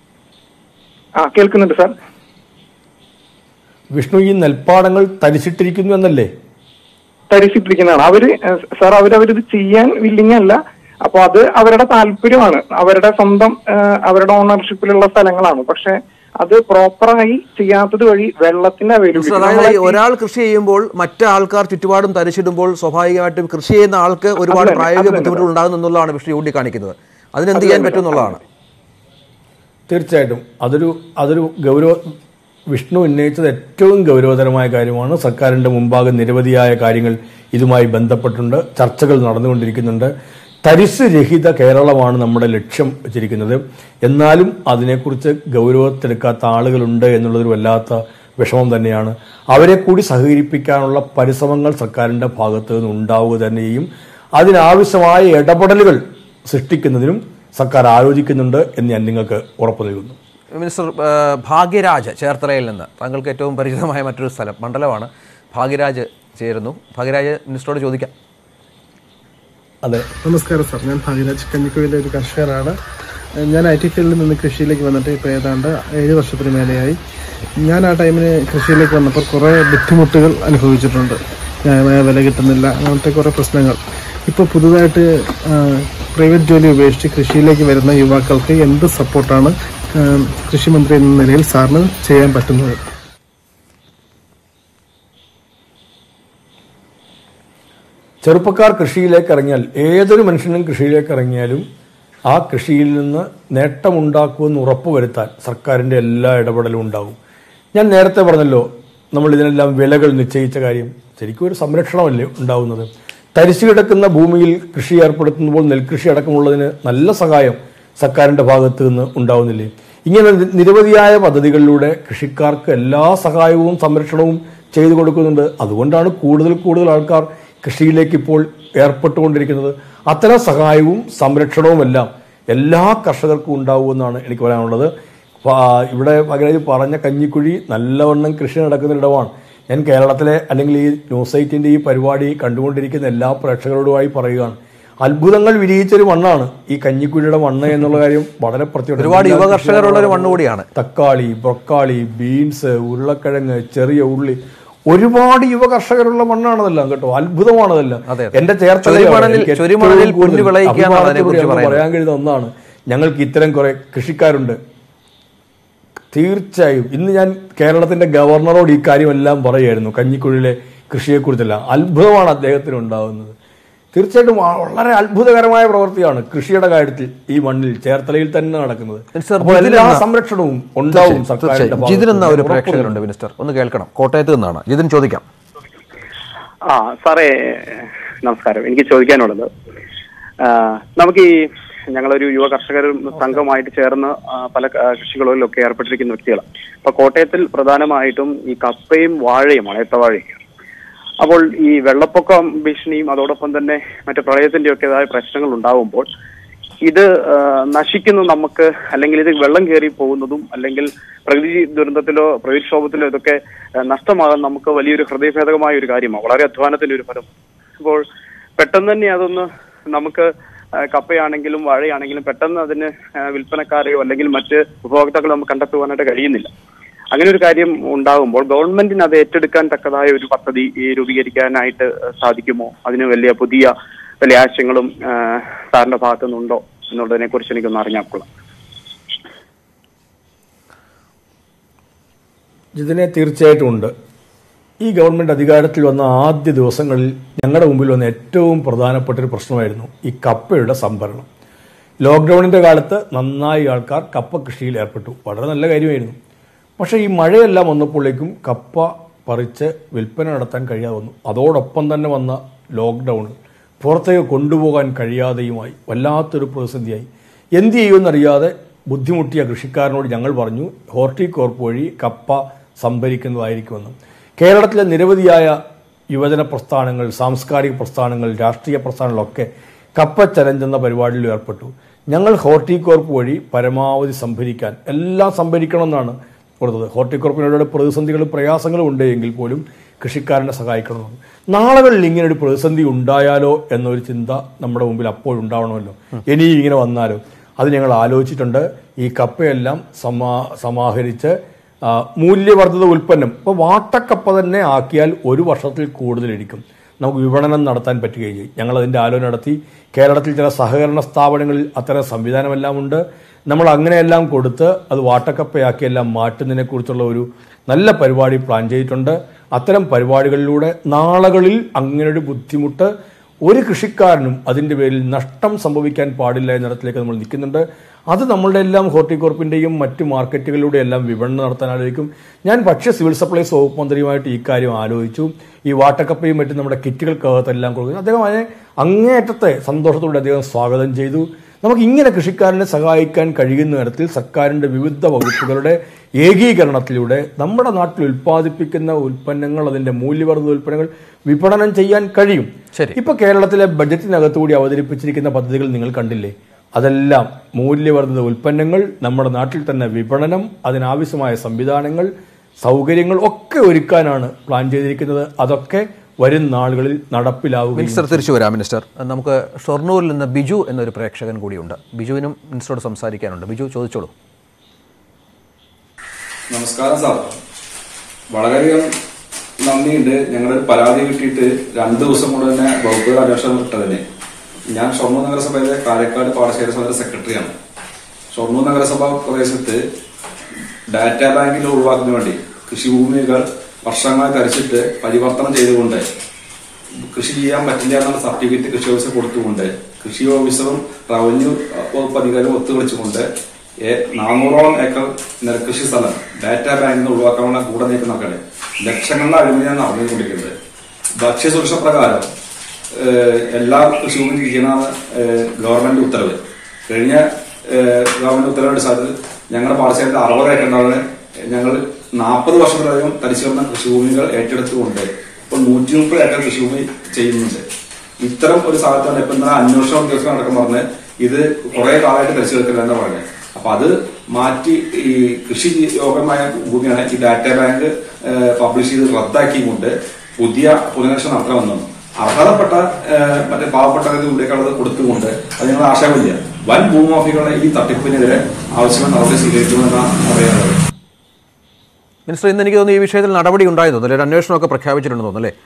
ആ കേൾക്കുന്നുണ്ട് സാർ വിഷ്ണു ഈ നെൽപ്പാടങ്ങൾ തരിച്ചിട്ടിരിക്കുന്നു എന്നല്ലേ തരിശിപ്പിക്കുന്നതാണ് അവര് ഏഹ്, സാർ അവരവരിത് ചെയ്യാൻ വില്ലിങ് അല്ല അപ്പൊ അത് അവരുടെ താല്പര്യമാണ് അവരുടെ സ്വന്തം ഏഹ്, അവരുടെ ഓണർഷിപ്പിലുള്ള സ്ഥലങ്ങളാണ് പക്ഷെ അത് പ്രോപ്പറായി ചെയ്യാത്തത് വഴി വെള്ളത്തിന്റെ മിസ്റ്റർ, അതായത് ഈ അവൈലബിലിറ്റി ഒരാൾ കൃഷി ചെയ്യുമ്പോൾ മറ്റു ആൾക്കാർ ചുറ്റുപാടും തരിച്ചിടുമ്പോൾ സ്വാഭാവികമായിട്ടും കൃഷി ചെയ്യുന്ന ആൾക്ക് ഒരുപാട് അതെ, പ്രായോഗിക അതെ, ബുദ്ധിമുട്ടുകൾ ഉണ്ടാകുന്നു എന്നുള്ളതാണ് വിഷയം ചൂണ്ടിക്കാണിക്കുന്നത് അതിനെന്ത് ചെയ്യാൻ പറ്റും എന്നുള്ളതാണ് തീർച്ചയായിട്ടും അതൊരു അതൊരു ഗൗരവ വിഷ്ണു ഉന്നയിച്ചത് ഏറ്റവും ഗൗരവതരമായ കാര്യമാണ് സർക്കാരിൻ്റെ മുമ്പാകെ നിരവധിയായ കാര്യങ്ങൾ ഇതുമായി ബന്ധപ്പെട്ടുണ്ട് ചർച്ചകൾ നടന്നുകൊണ്ടിരിക്കുന്നുണ്ട് തരിശ് രഹിത കേരളമാണ് നമ്മുടെ ലക്ഷ്യം വെച്ചിരിക്കുന്നത് എന്നാലും അതിനെക്കുറിച്ച് ഗൗരവത്തെടുക്കാത്ത ആളുകളുണ്ട് എന്നുള്ളതൊരു വല്ലാത്ത വിഷമം തന്നെയാണ് അവരെ കൂടി സഹകരിപ്പിക്കാനുള്ള പരിശ്രമങ്ങൾ സർക്കാരിൻ്റെ ഭാഗത്ത് നിന്ന് ഉണ്ടാവുക തന്നെ ചെയ്യും അതിനാവശ്യമായ ഇടപെടലുകൾ സൃഷ്ടിക്കുന്നതിനും സർക്കാർ ആലോചിക്കുന്നുണ്ട് എന്ന് ഞാൻ നിങ്ങൾക്ക് ഉറപ്പു നൽകുന്നു മിനിസ്റ്റർ ആ, ഭാഗ്യരാജ് ചേർത്തലയിൽ നിന്ന് താങ്കൾക്ക് ഏറ്റവും പരിചിതമായ മറ്റൊരു സ്ഥലം മണ്ഡലമാണ് ഭാഗ്യരാജ് ചേരുന്നു ഭാഗ്യരാജ് മിനിസ്റ്ററോട് ചോദിക്കാം അതെ നമസ്കാരം സാർ ഞാൻ ഭാഗ്യരാജ് കഞ്ഞിക്കുഴിയിലെ ഒരു കർഷകനാണ് ഞാൻ ഐ ടി ഫീൽഡിൽ നിന്ന് കൃഷിയിലേക്ക് വന്നിട്ട് ഇപ്പോൾ ഏതാണ്ട് ഏഴ് വർഷത്തിന് മേലെയായി ഞാൻ ആ ടൈമിന് കൃഷിയിലേക്ക് വന്നപ്പോൾ കുറേ ബുദ്ധിമുട്ടുകൾ അനുഭവിച്ചിട്ടുണ്ട് ന്യായമായ വില കിട്ടുന്നില്ല അങ്ങനത്തെ കുറേ പ്രശ്നങ്ങൾ ഇപ്പോൾ പുതുതായിട്ട് പ്രൈവറ്റ് ജോലി ഉപേക്ഷിച്ച് കൃഷിയിലേക്ക് വരുന്ന യുവാക്കൾക്ക് എന്ത് സപ്പോർട്ടാണ് കൃഷിമന്ത്രി എന്ന നിലയിൽ സാറിന് ചെയ്യാൻ പറ്റുന്നത് ചെറുപ്പക്കാർ കൃഷിയിലേക്ക് ഇറങ്ങിയാൽ ഏതൊരു മനുഷ്യനും കൃഷിയിലേക്ക് ഇറങ്ങിയാലും ആ കൃഷിയിൽ നിന്ന് നേട്ടമുണ്ടാക്കുമെന്ന് ഉറപ്പുവരുത്താൻ സർക്കാരിൻ്റെ എല്ലാ ഇടപെടലും ഉണ്ടാകും ഞാൻ നേരത്തെ പറഞ്ഞല്ലോ നമ്മൾ ഇതിനെല്ലാം വിലകൾ നിശ്ചയിച്ച കാര്യം ശരിക്കും ഒരു സംരക്ഷണമല്ലേ ഉണ്ടാവുന്നത് തരിച്ചു കിടക്കുന്ന ഭൂമിയിൽ കൃഷി ഏർപ്പെടുത്തുമ്പോൾ നെൽകൃഷി അടക്കമുള്ളതിന് നല്ല സഹായം സർക്കാരിൻ്റെ ഭാഗത്ത് നിന്ന് ഉണ്ടാവുന്നില്ലേ ഇങ്ങനെ നി- നിരവധിയായ പദ്ധതികളിലൂടെ കൃഷിക്കാർക്ക് എല്ലാ സഹായവും സംരക്ഷണവും ചെയ്തു കൊടുക്കുന്നുണ്ട് അതുകൊണ്ടാണ് കൂടുതൽ കൂടുതൽ ആൾക്കാർ കൃഷിയിലേക്ക് ഇപ്പോൾ ഏർപ്പെട്ടുകൊണ്ടിരിക്കുന്നത് അത്തരം സഹായവും സംരക്ഷണവും എല്ലാം എല്ലാ കർഷകർക്കും ഉണ്ടാവുമെന്നാണ് എനിക്ക് പറയാനുള്ളത് ഫ- ഇവിടെ പകരം പറഞ്ഞ കഞ്ഞിക്കുഴി നല്ലവണ്ണം കൃഷി നടക്കുന്ന ഇടമാണ് ഞാൻ കേരളത്തിലെ അല്ലെങ്കിൽ ഈ ന്യൂസ് എയ്റ്റിന്റെ ഈ പരിപാടി കണ്ടുകൊണ്ടിരിക്കുന്ന എല്ലാ പ്രേക്ഷകരോടുമായി പറയുകയാണ് അത്ഭുതങ്ങൾ വിരിയിച്ചൊരു മണ്ണാണ് ഈ കഞ്ഞിക്കുഴിയുടെ മണ്ണ് എന്നുള്ള കാര്യം വളരെ പ്രത്യേകം ഒരുപാട് യുവ കർഷകരുള്ള ഒരു മണ്ണ് കൂടിയാണ് തക്കാളി ബ്രൊക്കാളി ബീൻസ് ഉരുളക്കിഴങ്ങ് ചെറിയ ഉള്ളി ഒരുപാട് യുവ കർഷകരുള്ള മണ്ണാണതെല്ലാം കേട്ടോ അത്ഭുതമാണതെല്ലാം അതെ. എന്റെ ചേർത്തല ചൊരിമണലിൽ- ചൊരിമണലിൽ പുല്ല് വിളയിക്കുക എന്നാണ് അതിനെക്കുറിച്ച് പറയുന്നത്. പറയാൻ കഴിയുന്ന ഒന്നാണ് ഞങ്ങൾക്ക് ഇത്തരം കുറെ കൃഷിക്കാരുണ്ട് തീർച്ചയായും ഇന്ന് ഞാൻ കേരളത്തിന്റെ ഗവർണറോട് ഈ കാര്യമെല്ലാം പറയായിരുന്നു കഞ്ഞിക്കുഴിയിലെ കൃഷിയെക്കുറിച്ചെല്ലാം അത്ഭുതമാണ് അദ്ദേഹത്തിന് ഉണ്ടാകുന്നത് തീർച്ചയായിട്ടും വ- വളരെ അത്ഭുതകരമായ പ്രവൃത്തിയാണ് കൃഷിയുടെ കാര്യത്തിൽ ഈ മണ്ണിൽ ചേർത്തലയിൽ തന്നെ നടക്കുന്നത് മിനിസ്റ്റർ, അപ്പോൾ എല്ലാ ജിതിൻ എന്ന- സംരക്ഷണവും ഉണ്ടാവും സർക്കാരിന്റെ തീർച്ചയായും ജിതിൻ എന്ന ഭാഗത്ത് ഒരു നിന്ന്. പ്രേക്ഷകരുണ്ട് മിനിസ്റ്റർ ഒന്ന് കേൾക്കണം കോട്ടയത്ത് നിന്നാണ് ജിതിൻ ചോദിക്കാം ആ സാറേ നമസ്കാരം എനിക്ക് ചോദിക്കാനുള്ളത് ആ, നമുക്ക് ഈ ഞങ്ങളൊരു യുവ കർഷകർ സംഘമായിട്ട് ചേർന്ന് ആ, പല ആ, കൃഷികളിലൊക്കെ ഏർപ്പെട്ടിരിക്കുന്ന വ്യക്തികളാണ് അപ്പൊ കോട്ടയത്തിൽ പ്രധാനമായിട്ടും ഈ കപ്പയും വാഴയുമാണ് ഏത്തവാഴയും അപ്പോൾ ഈ വെള്ളപ്പൊക്കം ഭീഷണിയും അതോടൊപ്പം തന്നെ മറ്റു പ്രളയത്തിന്റെയൊക്കെതായ പ്രശ്നങ്ങൾ ഉണ്ടാവുമ്പോൾ ഇത് ആ, നശിക്കുന്ന നമുക്ക് അല്ലെങ്കിൽ ഇത് വെള്ളം കയറി പോകുന്നതും അല്ലെങ്കിൽ പ്രകൃതി ദുരന്തത്തിലോ പ്രകൃതിക്ഷോഭത്തിലോ ഇതൊക്കെ ആ, നഷ്ടമാകാൻ നമുക്ക് വലിയൊരു ഹൃദയഭേദകമായ ഒരു കാര്യമാണ് വളരെ അധ്വാനത്തിന്റെ ഒരു ഫലം അപ്പോൾ പെട്ടെന്ന് തന്നെ അതൊന്ന് നമുക്ക് ആ, കപ്പയാണെങ്കിലും വാഴയാണെങ്കിലും പെട്ടെന്ന് അതിന് ആ, വിൽപ്പനക്കാരെയോ അല്ലെങ്കിൽ മറ്റ് ഉപഭോക്താക്കളെ നമുക്ക് കണ്ടെത്തുവാനായിട്ട് കഴിയുന്നില്ല അങ്ങനെ ഒരു കാര്യം ഉണ്ടാകുമ്പോൾ ഗവൺമെന്റിന് അത് ഏറ്റെടുക്കാൻ തക്കതായ ഒരു പദ്ധതി ഈ രൂപീകരിക്കാനായിട്ട് സാധിക്കുമോ അതിന് വലിയ പുതിയ വലിയ ആശയങ്ങളും ആ, സാറിന്റെ ഭാഗത്തു നിന്നുണ്ടോ എന്നുള്ളതിനെ കുറിച്ച് എനിക്കൊന്ന് അറിഞ്ഞാൽ കൊള്ളാം ഇതിനെ തീർച്ചയായിട്ടും ഉണ്ട് ഈ ഗവൺമെന്റ് അധികാരത്തിൽ വന്ന ആദ്യ ദിവസങ്ങളിൽ ഞങ്ങളുടെ മുമ്പിൽ വന്ന ഏറ്റവും പ്രധാനപ്പെട്ട ഒരു പ്രശ്നമായിരുന്നു ഈ കപ്പയുടെ സംഭരണം ലോക്ക്ഡൌണിന്റെ കാലത്ത് നന്നായി ആൾക്കാർ കപ്പ കൃഷിയിൽ ഏർപ്പെട്ടു വളരെ നല്ല കാര്യമായിരുന്നു പക്ഷേ ഈ മഴയെല്ലാം വന്നപ്പോഴേക്കും കപ്പ പറിച്ച് വിൽപ്പന നടത്താൻ കഴിയാതെ വന്നു അതോടൊപ്പം തന്നെ വന്ന ലോക്ക്ഡൗൺ പുറത്തേക്ക് കൊണ്ടുപോകാൻ കഴിയാതെയുമായി വല്ലാത്തൊരു പ്രതിസന്ധിയായി എന്ത് ചെയ്യുമെന്നറിയാതെ ബുദ്ധിമുട്ടിയ കൃഷിക്കാരനോട് ഞങ്ങൾ പറഞ്ഞു ഹോർട്ടികോർപ്പ് വഴി കപ്പ സംഭരിക്കുന്നതായിരിക്കുമെന്ന് കേരളത്തിലെ നിരവധിയായ യുവജന പ്രസ്ഥാനങ്ങൾ സാംസ്കാരിക പ്രസ്ഥാനങ്ങൾ രാഷ്ട്രീയ പ്രസ്ഥാനങ്ങളൊക്കെ കപ്പ ചലഞ്ച് എന്ന പരിപാടിയിൽ ഏർപ്പെട്ടു ഞങ്ങൾ ഹോർട്ടികോർപ്പ് വഴി പരമാവധി സംഭരിക്കാൻ എല്ലാം സംഭരിക്കണമെന്നാണ് കൊടുത്തത് ഹോർട്ടികോർപ്പിനോട് പ്രതിസന്ധികളും പ്രയാസങ്ങളും ഉണ്ട് എങ്കിൽ പോലും കൃഷിക്കാരനെ സഹായിക്കണമെന്ന് നാളുകളിൽ ഇങ്ങനെ ഒരു പ്രതിസന്ധി ഉണ്ടായാലോ എന്നൊരു ചിന്ത നമ്മുടെ മുമ്പിൽ അപ്പോഴുണ്ടാവണമല്ലോ ഇനി ഇങ്ങനെ വന്നാലോ അത് ഞങ്ങൾ ആലോചിച്ചിട്ടുണ്ട് ഈ കപ്പയെല്ലാം സമാ സമാഹരിച്ച് ആ, മൂല്യവർദ്ധിത ഉൽപ്പന്നം ഇപ്പോൾ വാട്ടക്കപ്പ തന്നെ ആക്കിയാൽ ഒരു വർഷത്തിൽ കൂടുതൽ ഇരിക്കും നമുക്ക് വിപണനം നടത്താൻ പറ്റുകയും ചെയ്യും ഞങ്ങൾ അതിൻ്റെ ആലോചന നടത്തി കേരളത്തിൽ ചില സഹകരണ സ്ഥാപനങ്ങളിൽ അത്തരം സംവിധാനമെല്ലാം ഉണ്ട് നമ്മൾ അങ്ങനെയെല്ലാം കൊടുത്ത് അത് വാട്ടക്കപ്പയാക്കി എല്ലാം മാറ്റുന്നതിനെക്കുറിച്ചുള്ള ഒരു നല്ല പരിപാടി പ്ലാൻ ചെയ്തിട്ടുണ്ട് അത്തരം പരിപാടികളിലൂടെ നാളുകളിൽ അങ്ങനൊരു ബുദ്ധിമുട്ട് ഒരു കൃഷിക്കാരനും അതിൻ്റെ പേരിൽ നഷ്ടം സംഭവിക്കാൻ പാടില്ല എന്നിടത്തിലേക്ക് നമ്മൾ നിൽക്കുന്നുണ്ട് അത് നമ്മളുടെ എല്ലാം ഹോർട്ടികോർപ്പിൻ്റെയും മറ്റു മാർക്കറ്റുകളിലൂടെ എല്ലാം വിപണനം നടത്താൻ ആലോചിക്കും ഞാൻ ഭക്ഷ്യ സിവിൽ സപ്ലൈസ് വകുപ്പ് മന്ത്രിയുമായിട്ട് ഈ കാര്യം ആലോചിച്ചു ഈ വാട്ടക്കപ്പയും മറ്റും നമ്മുടെ കിറ്റുകൾക്കകത്തെല്ലാം കൊടുക്കുന്നു അദ്ദേഹം അതിനെ അങ്ങേയറ്റത്തെ സന്തോഷത്തോടെ അദ്ദേഹം സ്വാഗതം ചെയ്തു നമുക്ക് ഇങ്ങനെ കൃഷിക്കാരനെ സഹായിക്കാൻ കഴിയുന്ന തരത്തിൽ സർക്കാരിൻ്റെ വിവിധ വകുപ്പുകളുടെ ഏകീകരണത്തിലൂടെ നമ്മുടെ നാട്ടിൽ ഉൽപ്പാദിപ്പിക്കുന്ന ഉൽപ്പന്നങ്ങൾ അതിൻ്റെ മൂല്യവർദ്ധിത ഉൽപ്പന്നങ്ങൾ വിപണനം ചെയ്യാൻ കഴിയും ശരി. ഇപ്പൊ കേരളത്തിലെ ബജറ്റിനകത്തുകൂടി അവതരിപ്പിച്ചിരിക്കുന്ന പദ്ധതികൾ നിങ്ങൾ കണ്ടില്ലേ അതെല്ലാം മൂല്യവർദ്ധിത ഉൽപ്പന്നങ്ങൾ നമ്മുടെ നാട്ടിൽ തന്നെ വിപണനം അതിനാവശ്യമായ സംവിധാനങ്ങൾ സൗകര്യങ്ങൾ ഒക്കെ ഒരുക്കാനാണ് പ്ലാൻ ചെയ്തിരിക്കുന്നത് അതൊക്കെ വരും നാളുകളിൽ നടപ്പിലാവുകയും മിനിസ്റ്റർ തിരിച്ചു വരാം മിനിസ്റ്റർ നമുക്ക് ഷൊർണൂരിൽ നിന്ന് ബിജു എന്നൊരു പ്രേക്ഷകൻ കൂടിയുണ്ട് ബിജുവിനും മിനിസ്റ്ററോട് സംസാരിക്കാനുണ്ട് ബിജു ചോദിച്ചോളൂ നമസ്കാരം സാർ വളരെയധികം നന്ദിയുണ്ട് ഞങ്ങളൊരു പരാതി കിട്ടിയിട്ട് രണ്ട് ദിവസം കൊണ്ട് തന്നെ വകുപ്പുകൾ അന്വേഷണം വിട്ടതിന് ഞാൻ ഷൊർണൂർ നഗരസഭയിലെ കാരക്കാട് പാടശേഖര സമിതി സെക്രട്ടറിയാണ് ഷൊർണൂർ നഗരസഭ പ്രദേശത്ത് ഡാറ്റാ ബാങ്കിൽ ഒഴിവാക്കുന്നതിന് വേണ്ടി കൃഷിഭൂമികൾ വർഷങ്ങളായി ധരിച്ചിട്ട് പരിവർത്തനം ചെയ്തുകൊണ്ട് കൃഷി ചെയ്യാൻ പറ്റില്ല എന്നുള്ള സർട്ടിഫിക്കറ്റ് കൃഷി ഓഫീസർ കൊടുത്തുകൊണ്ട് കൃഷി ഓഫീസറും റവന്യൂ വകുപ്പ് അധികാരിയും ഒത്തുകളിച്ചുകൊണ്ട് ഏ- നാനൂറോളം ഏക്കർ നെൽകൃഷി സ്ഥലം ഡാറ്റാ ബാങ്കിൽ നിന്ന് ഒഴിവാക്കാനുള്ള കൂടെ നീക്കം നടക്കണേ ലക്ഷങ്ങളുടെ അഴിമതിയാണ് നടന്നുകൊണ്ടിരിക്കുന്നത് ഭക്ഷ്യസുരക്ഷ പ്രകാരം ഏഹ്, എല്ലാ കൃഷിഭൂമി ചെയ്യുന്നതാണ് ഏഹ്, ഗവൺമെന്റ് ഉത്തരവ് കഴിഞ്ഞ ഏഹ്, ഗവൺമെന്റ് ഉത്തരവ് അടിസ്ഥാനത്തിൽ ഞങ്ങളുടെ പാടശേഖരത്തിൽ അറുപത് ഏക്കറിലാണ് ഞങ്ങൾ നാൽപ്പത് വർഷത്തിലധികം തരിച്ചു വന്ന കൃഷിഭൂമികൾ ഏറ്റെടുത്തുകൊണ്ട് ഇപ്പോൾ നൂറ്റി മുപ്പത് ഏക്കർ കൃഷിഭൂമി ചെയ്യുന്നുണ്ട് ഇത്തരം ഒരു സാഹചര്യമാണ് ഇപ്പൊ ഇന്നലെ അന്വേഷണ ഉദ്യോഗസ്ഥർ അടക്കം പറഞ്ഞ് ഇത് കുറെ കാലമായിട്ട് തരിച്ചു വെക്കില്ല എന്ന് പറഞ്ഞത് അപ്പൊ അത് മാറ്റി ഈ കൃഷി യോഗ്യമായ ഭൂമിയാണ് ഈ ഡാറ്റാ ബാങ്ക് പബ്ലിഷ് ചെയ്ത് റദ്ദാക്കിക്കൊണ്ട് പുതിയ പുനരക്ഷണം നടത്തണമെന്നും അർഹതപ്പെട്ട ഏഹ്, മറ്റേ പാവപ്പെട്ടവർക്ക് ഇവിടേക്കുള്ളത് കൊടുത്തുകൊണ്ട് അത് ഞങ്ങൾ ആശാവില്ല വൻ ഭൂമാഫികളുടെ ഈ തട്ടിപ്പിനെതിരെ ആവശ്യമായ നടപടി സ്വീകരിക്കുമെന്നാണ് അറിയാനുള്ളത് മിനിസ്റ്റർ ഇന്ന് എനിക്ക് തോന്നുന്നു ഈ വിഷയത്തിൽ നടപടി ഉണ്ടായി തോന്നുന്നു ഒരു അന്വേഷണമൊക്കെ പ്രഖ്യാപിച്ചിട്ടുണ്ടെന്ന് തോന്നുന്നു അല്ലേ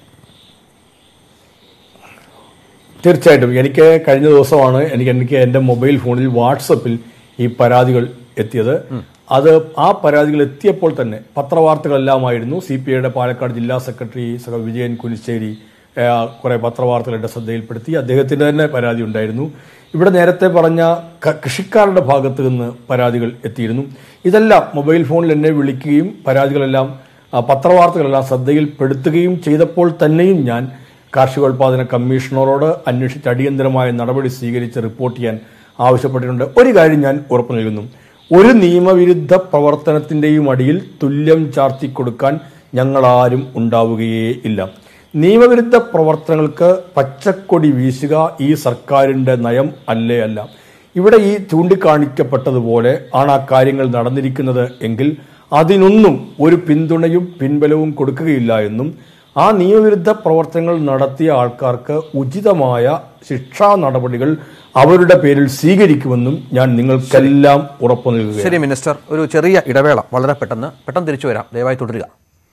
തീർച്ചയായിട്ടും എനിക്ക് കഴിഞ്ഞ ദിവസമാണ് എനിക്ക് എനിക്ക് എൻ്റെ മൊബൈൽ ഫോണിൽ വാട്സപ്പിൽ ഈ പരാതികൾ എത്തിയത് അത് ആ പരാതികൾ എത്തിയപ്പോൾ തന്നെ പത്രവാർത്തകളെല്ലാമായിരുന്നു സി പി ഐയുടെ പാലക്കാട് ജില്ലാ സെക്രട്ടറി സഹ വിജയൻ കുനിശ്ശേരി ആ, കുറെ പത്രവാർത്തകൾ എൻ്റെ ശ്രദ്ധയിൽപ്പെടുത്തി അദ്ദേഹത്തിന് തന്നെ പരാതി ഉണ്ടായിരുന്നു ഇവിടെ നേരത്തെ പറഞ്ഞ ക- കൃഷിക്കാരുടെ ഭാഗത്ത് നിന്ന് പരാതികൾ എത്തിയിരുന്നു ഇതെല്ലാം മൊബൈൽ ഫോണിൽ എന്നെ വിളിക്കുകയും പരാതികളെല്ലാം ആ, പത്രവാർത്തകളെല്ലാം ശ്രദ്ധയിൽപ്പെടുത്തുകയും ചെയ്തപ്പോൾ തന്നെയും ഞാൻ കാർഷികോൽപാദന കമ്മീഷണറോട് അന്വേഷിച്ച് അടിയന്തരമായ നടപടി സ്വീകരിച്ച് റിപ്പോർട്ട് ചെയ്യാൻ ആവശ്യപ്പെട്ടിട്ടുണ്ട് ഒരു കാര്യം ഞാൻ ഉറപ്പു നൽകുന്നു ഒരു നിയമവിരുദ്ധ പ്രവർത്തനത്തിന്റെയും അടിയിൽ തുല്യം ചാർത്തി കൊടുക്കാൻ ഞങ്ങളാരും ഉണ്ടാവുകയേ ഇല്ല നിയമവിരുദ്ധ പ്രവർത്തനങ്ങൾക്ക് പച്ചക്കൊടി വീശുക ഈ സർക്കാരിന്റെ നയം അല്ലേ അല്ല ഇവിടെ ഈ ചൂണ്ടിക്കാണിക്കപ്പെട്ടതുപോലെ ആണ് ആ കാര്യങ്ങൾ നടന്നിരിക്കുന്നത് എങ്കിൽ അതിനൊന്നും ഒരു പിന്തുണയും പിൻബലവും കൊടുക്കുകയില്ല എന്നും ആ നിയമവിരുദ്ധ പ്രവർത്തനങ്ങൾ നടത്തിയ ആൾക്കാർക്ക് ഉചിതമായ ശിക്ഷാ നടപടികൾ അവരുടെ പേരിൽ സ്വീകരിക്കുമെന്നും ഞാൻ നിങ്ങൾക്കെല്ലാം ഉറപ്പു നൽകുകയാണ് ശരി മിനിസ്റ്റർ ഒരു ചെറിയ ഇടവേള വളരെ പെട്ടെന്ന് പെട്ടെന്ന് തിരിച്ചു വരാം ദയവായി തുടരുക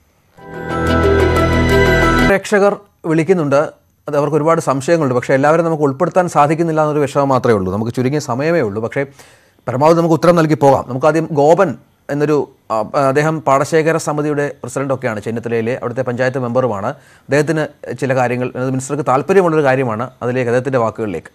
പ്രേക്ഷകർ വിളിക്കുന്നുണ്ട് അത് അവർക്ക് ഒരുപാട് സംശയങ്ങളുണ്ട് പക്ഷേ എല്ലാവരും നമുക്ക് ഉൾപ്പെടുത്താൻ സാധിക്കുന്നില്ല എന്നൊരു വിഷമം മാത്രമേ ഉള്ളൂ നമുക്ക് ചുരുങ്ങിയ സമയമേ ഉള്ളൂ പക്ഷേ പരമാവധി നമുക്ക് ഉത്തരം നൽകി പോകാം നമുക്ക് ആദ്യം ഗോപൻ എന്നൊരു ആ, അദ്ദേഹം പാടശേഖര സമിതിയുടെ പ്രസിഡന്റൊക്കെയാണ് ചെന്നിത്തലയിലെ അവിടുത്തെ പഞ്ചായത്ത് മെമ്പറുമാണ് അദ്ദേഹത്തിന് ചില കാര്യങ്ങൾ അത് മിനിസ്റ്റർക്ക് താല്പര്യമുള്ളൊരു കാര്യമാണ് അതിലേക്ക് അദ്ദേഹത്തിൻ്റെ വാക്കുകളിലേക്ക്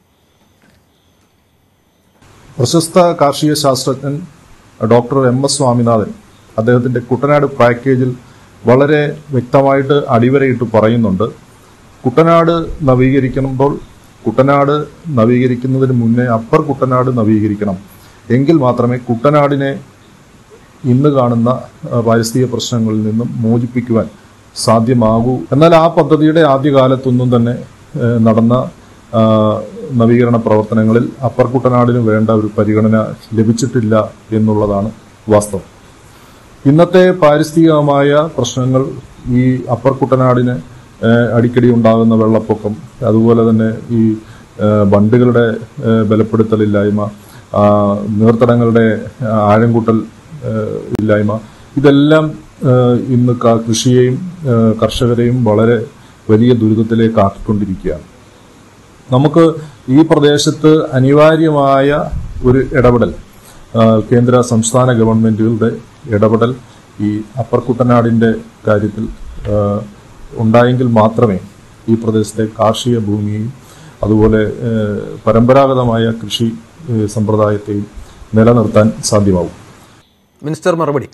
പ്രശസ്ത കാർഷിക ശാസ്ത്രജ്ഞൻ ഡോക്ടർ എം എസ് സ്വാമിനാഥൻ അദ്ദേഹത്തിന്റെ കുട്ടനാട് പാക്കേജിൽ വളരെ വ്യക്തമായിട്ട് അടിവരയിട്ട് പറയുന്നുണ്ട് കുട്ടനാട് നവീകരിക്കുമ്പോൾ കുട്ടനാട് നവീകരിക്കുന്നതിന് മുന്നേ അപ്പർ കുട്ടനാട് നവീകരിക്കണം എങ്കിൽ മാത്രമേ കുട്ടനാടിനെ ഇന്ന് കാണുന്ന ആ, പാരിസ്ഥിതിക പ്രശ്നങ്ങളിൽ നിന്നും മോചിപ്പിക്കുവാൻ സാധ്യമാകൂ എന്നാൽ ആ പദ്ധതിയുടെ ആദ്യകാലത്തൊന്നും തന്നെ ഏ, നടന്ന ആ, നവീകരണ പ്രവർത്തനങ്ങളിൽ അപ്പർ കുട്ടനാടിന് വേണ്ട ഒരു പരിഗണന ലഭിച്ചിട്ടില്ല എന്നുള്ളതാണ് വാസ്തവം ഇന്നത്തെ പാരിസ്ഥിതികമായ പ്രശ്നങ്ങൾ ഈ അപ്പർ കുട്ടനാടിന് ഏഹ്, അടിക്കടി ഉണ്ടാകുന്ന വെള്ളപ്പൊക്കം അതുപോലെ തന്നെ ഈ ഏഹ്, ബണ്ടുകളുടെ ഏഹ്, ബലപ്പെടുത്തലില്ലായ്മ ആ, നീർത്തടങ്ങളുടെ ആ, ആഴം കൂട്ടൽ ഏഹ്, ഇല്ലായ്മ ഇതെല്ലാം ഏഹ്, ഇന്ന് ക- കൃഷിയെയും ഏഹ്, കർഷകരെയും വളരെ വലിയ ദുരിതത്തിലേക്ക് ആക്കിക്കൊണ്ടിരിക്കുകയാണ് നമുക്ക് ഈ പ്രദേശത്ത് അനിവാര്യമായ ഒരു ഇടപെടൽ ആ, കേന്ദ്ര സംസ്ഥാന ഗവൺമെന്റുകളുടെ ഇടപെടൽ ഈ അപ്പർ കുട്ടനാടിന്റെ കാര്യത്തിൽ ആ, ഉണ്ടായെങ്കിൽ മാത്രമേ ഈ പ്രദേശത്തെ കാർഷിക ഭൂമിയെയും അതുപോലെ ആ, പരമ്പരാഗതമായ കൃഷി ആ, സമ്പ്രദായത്തെയും നിലനിർത്താൻ സാധ്യമാവും മിനിസ്റ്റർ മറുപടി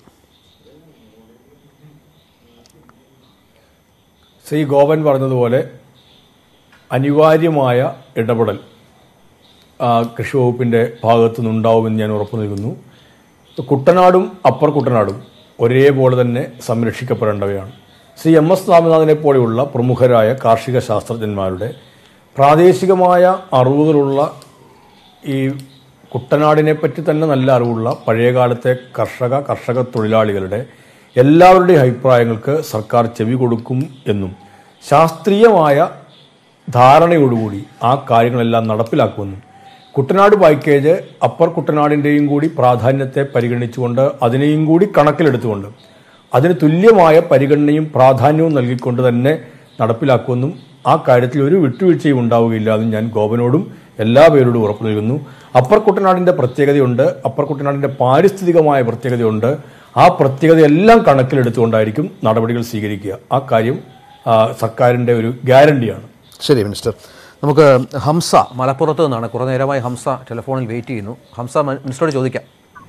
ശ്രീ ഗോപൻ പറഞ്ഞതുപോലെ അനിവാര്യമായ ഇടപെടൽ ആ, കൃഷി വകുപ്പിൻ്റെ ഭാഗത്തു നിന്നുണ്ടാവുമെന്ന് ഞാൻ ഉറപ്പു നൽകുന്നു കുട്ടനാടും അപ്പർ കുട്ടനാടും ഒരേപോലെ തന്നെ സംരക്ഷിക്കപ്പെടേണ്ടവയാണ് ശ്രീ എം എസ് സ്വാമിനാഥനെ പോലെയുള്ള പ്രമുഖരായ കാർഷിക ശാസ്ത്രജ്ഞന്മാരുടെ പ്രാദേശികമായ അറിവുകളുള്ള ഈ കുട്ടനാടിനെ പറ്റി തന്നെ നല്ല അറിവുള്ള പഴയകാലത്തെ കർഷക കർഷക തൊഴിലാളികളുടെ എല്ലാവരുടെയും അഭിപ്രായങ്ങൾക്ക് സർക്കാർ ചെവി കൊടുക്കും എന്നും ശാസ്ത്രീയമായ ധാരണയോടുകൂടി ആ കാര്യങ്ങളെല്ലാം നടപ്പിലാക്കുമെന്നും കുട്ടനാട് പാക്കേജ് അപ്പർ കുട്ടനാടിൻ്റെയും കൂടി പ്രാധാന്യത്തെ പരിഗണിച്ചുകൊണ്ട് അതിനെയും കൂടി കണക്കിലെടുത്തുകൊണ്ട് അതിന് തുല്യമായ പരിഗണനയും പ്രാധാന്യവും നൽകിക്കൊണ്ട് തന്നെ നടപ്പിലാക്കുമെന്നും ആ കാര്യത്തിൽ ഒരു വിട്ടുവീഴ്ചയും ഉണ്ടാവുകയില്ല എന്ന് ഞാൻ ഗോപനോടും എല്ലാ പേരോടും ഉറപ്പു നൽകുന്നു അപ്പർ കുട്ടനാടിൻ്റെ പ്രത്യേകതയുണ്ട് അപ്പർ കുട്ടനാടിൻ്റെ പാരിസ്ഥിതികമായ പ്രത്യേകതയുണ്ട് ആ പ്രത്യേകതയെല്ലാം കണക്കിലെടുത്തുകൊണ്ടായിരിക്കും നടപടികൾ സ്വീകരിക്കുക ആ കാര്യം ആ, സർക്കാരിൻ്റെ ഒരു ഗ്യാരണ്ടിയാണ് ശരി മിനിസ്റ്റർ നമുക്ക് ഹംസ മലപ്പുറത്ത് നിന്നാണ് കുറേ നേരമായി ഹംസ ടെലിഫോണിൽ വെയിറ്റ് ചെയ്യുന്നു ഹംസ മ- മിനിസ്റ്ററോട് ചോദിക്കാം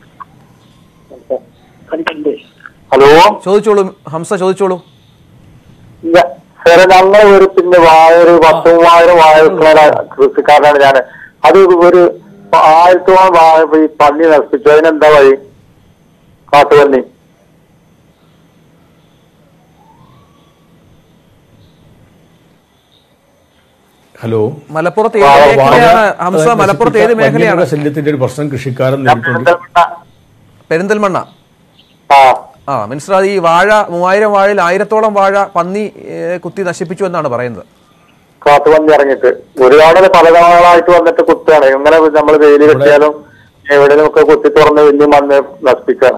ഹലോ ചോദിച്ചോളൂ ഹംസ ചോദിച്ചോളൂ സാറേ ഞങ്ങൾ ഒരു പിന്നെ വാഴ ഒരു പത്ത് മൂവായിരം വാഴ വെക്കുന്ന കൃഷിക്കാരനാണ് ഞാൻ അത് ഒരു ആയിരത്തോളം വാഴ ഇപ്പൊ ഈ പന്നി നശിപ്പിച്ചു അതിനെന്താ വഴി കാട്ടുപന്നി ഹലോ മലപ്പുറത്ത് ഏത് മേഖലയാണ് ഹംസ മലപ്പുറത്ത് ഏത് മേഖലയാണ് വന്യമൃഗ ശല്യത്തിന്റെ ഒരു പ്രശ്നം കൃഷിക്കാരൻ നേരിട്ടുണ്ട് പെരിന്തൽമണ്ണ ആ മിനിസ്റ്റർ അത് ഈ വാഴ മൂവായിരം വാഴയിൽ ആയിരത്തോളം വാഴ പന്നി ഏ, കുത്തി നശിപ്പിച്ചു എന്നാണ് പറയുന്നത് കാട്ടുപന്നി ഇറങ്ങിയിട്ട് ഒരുപാട് പല തവണകളായിട്ട് വന്നിട്ട് കുത്താണ് ഇങ്ങനെ നമ്മൾ വെയിൽ കെട്ടിയാലും എവിടെയും ഒക്കെ കുത്തി തുറന്ന് വലിയ മണ്ണ് നശിപ്പിക്കാണ്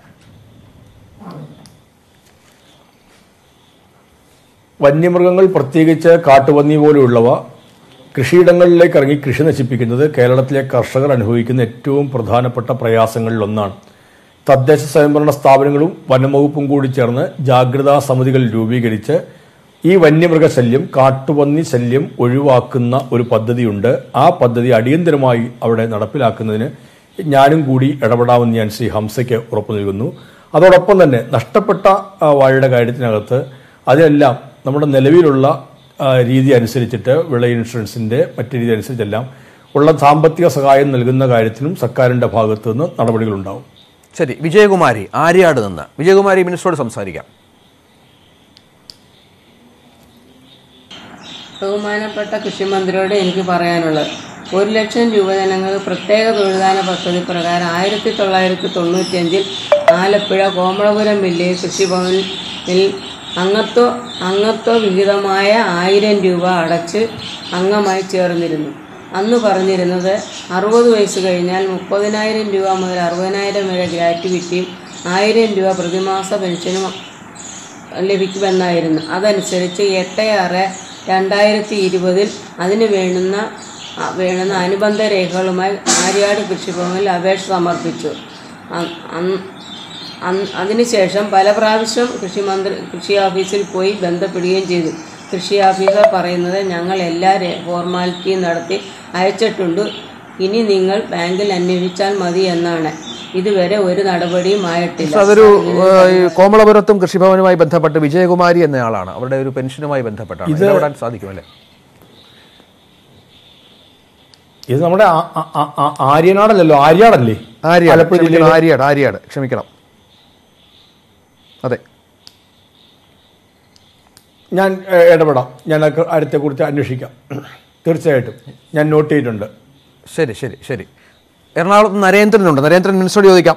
വന്യമൃഗങ്ങൾ പ്രത്യേകിച്ച് കാട്ടുപന്നി പോലെയുള്ളവ കൃഷിയിടങ്ങളിലേക്ക് ഇറങ്ങി കൃഷി നശിപ്പിക്കുന്നത് കേരളത്തിലെ കർഷകർ അനുഭവിക്കുന്ന ഏറ്റവും പ്രധാനപ്പെട്ട പ്രയാസങ്ങളിൽ ഒന്നാണ് തദ്ദേശ സ്വയംഭരണ സ്ഥാപനങ്ങളും വനംവകുപ്പും കൂടി ചേർന്ന് ജാഗ്രതാ സമിതികൾ രൂപീകരിച്ച് ഈ വന്യമൃഗ ശല്യം കാട്ടുപന്നി ശല്യം ഒഴിവാക്കുന്ന ഒരു പദ്ധതിയുണ്ട് ആ പദ്ധതി അടിയന്തരമായി അവിടെ നടപ്പിലാക്കുന്നതിന് ഞാനും കൂടി ഇടപെടാമെന്ന് ഞാൻ ശ്രീ ഹംസയ്ക്ക് ഉറപ്പു നൽകുന്നു അതോടൊപ്പം തന്നെ നഷ്ടപ്പെട്ട ആ, വാഴയുടെ കാര്യത്തിനകത്ത് അതിനെല്ലാം നമ്മുടെ നിലവിലുള്ള ആ, രീതി അനുസരിച്ചിട്ട് വിള ഇൻഷുറൻസിന്റെ മറ്റു രീതി അനുസരിച്ചെല്ലാം ഉള്ള സാമ്പത്തിക സഹായം നൽകുന്ന കാര്യത്തിലും സർക്കാരിന്റെ ഭാഗത്തു നിന്ന് നടപടികളുണ്ടാവും ശരി വിജയകുമാരി ആര്യാട് നിന്ന് വിജയകുമാരി മിനിസ്റ്ററോട് സംസാരിക്കാം ബഹുമാനപ്പെട്ട കൃഷിമന്ത്രിയോട് എനിക്ക് പറയാനുള്ളത് ഒരു ലക്ഷം യുവജനങ്ങൾ പ്രത്യേക തൊഴിൽദാന പദ്ധതി പ്രകാരം ആയിരത്തി തൊള്ളായിരത്തി തൊണ്ണൂറ്റിയഞ്ചിൽ ആലപ്പുഴ കോമളപുരം വില്ലേജ് കൃഷിഭവനിൽ അംഗത്വ അംഗത്വ വിഹിതമായ ആയിരം രൂപ അടച്ച് അംഗമായി ചേർന്നിരുന്നു അന്ന് പറഞ്ഞിരുന്നത് അറുപത് വയസ്സ് കഴിഞ്ഞാൽ മുപ്പതിനായിരം രൂപ മുതൽ അറുപതിനായിരം വരെ ഗ്രാറ്റുവിറ്റിയും ആയിരം രൂപ പ്രതിമാസ പെൻഷനും ലഭിക്കുമെന്നായിരുന്നു അതനുസരിച്ച് എട്ട് ആറ് രണ്ടായിരത്തി ഇരുപതിൽ അതിന് വേണ്ടുന്ന അ, വേണ്ടുന്ന അനുബന്ധ രേഖകളുമായി ആര്യാട് കൃഷിഭവനിൽ അപേക്ഷ സമർപ്പിച്ചു അ- അന്ന് അന്ന് അതിനുശേഷം പല പ്രാവശ്യം കൃഷിമന്ത്രി കൃഷി ഓഫീസിൽ പോയി ബന്ധപ്പെടുകയും ചെയ്തു കൃഷി ഓഫീസർ പറയുന്നത് ഞങ്ങൾ എല്ലാ രേ- ഫോർമാലിറ്റിയും നടത്തി അയച്ചിട്ടുണ്ട് ഇനി നിങ്ങൾ ബാങ്കിൽ അന്വേഷിച്ചാൽ മതി എന്നാണ് ഇതുവരെ ഒരു നടപടിയും ആയിട്ടില്ല മിനിസ്റ്റർ, അതൊരു ഏ, ഈ കോമളപുരത്തും കൃഷിഭവനുമായി ബന്ധപ്പെട്ട് വിജയകുമാരി എന്നയാളാണ് അവരുടെ ഒരു പെൻഷനുമായി ബന്ധപ്പെട്ടാണ് ഇത് ഇടപെടാൻ സാധിക്കുമല്ലേ ഇത് നമ്മുടെ ആ- ആ- ആ- ആ- ആര്യനാടല്ലല്ലോ ആര്യാടല്ലേ ആര്യാട് ആലപ്പുഴ ക്ഷമിക്കണം, ജില്ലയിലെ- ആര്യാട് ആര്യാട് ക്ഷമിക്കണം അതെ ഞാൻ ഏഹ്, ഇടപെടാം ഞാൻ ആ കാര്യത്തെക്കുറിച്ച് അന്വേഷിക്കാം തീർച്ചയായിട്ടും ഞാൻ നോട്ട് ചെയ്തിട്ടുണ്ട് ശരി ശരി ശരി എറണാകുളത്ത് നരേന്ദ്രനുണ്ട് നരേന്ദ്രൻ മിനിസ്റ്ററോട് ചോദിക്കാം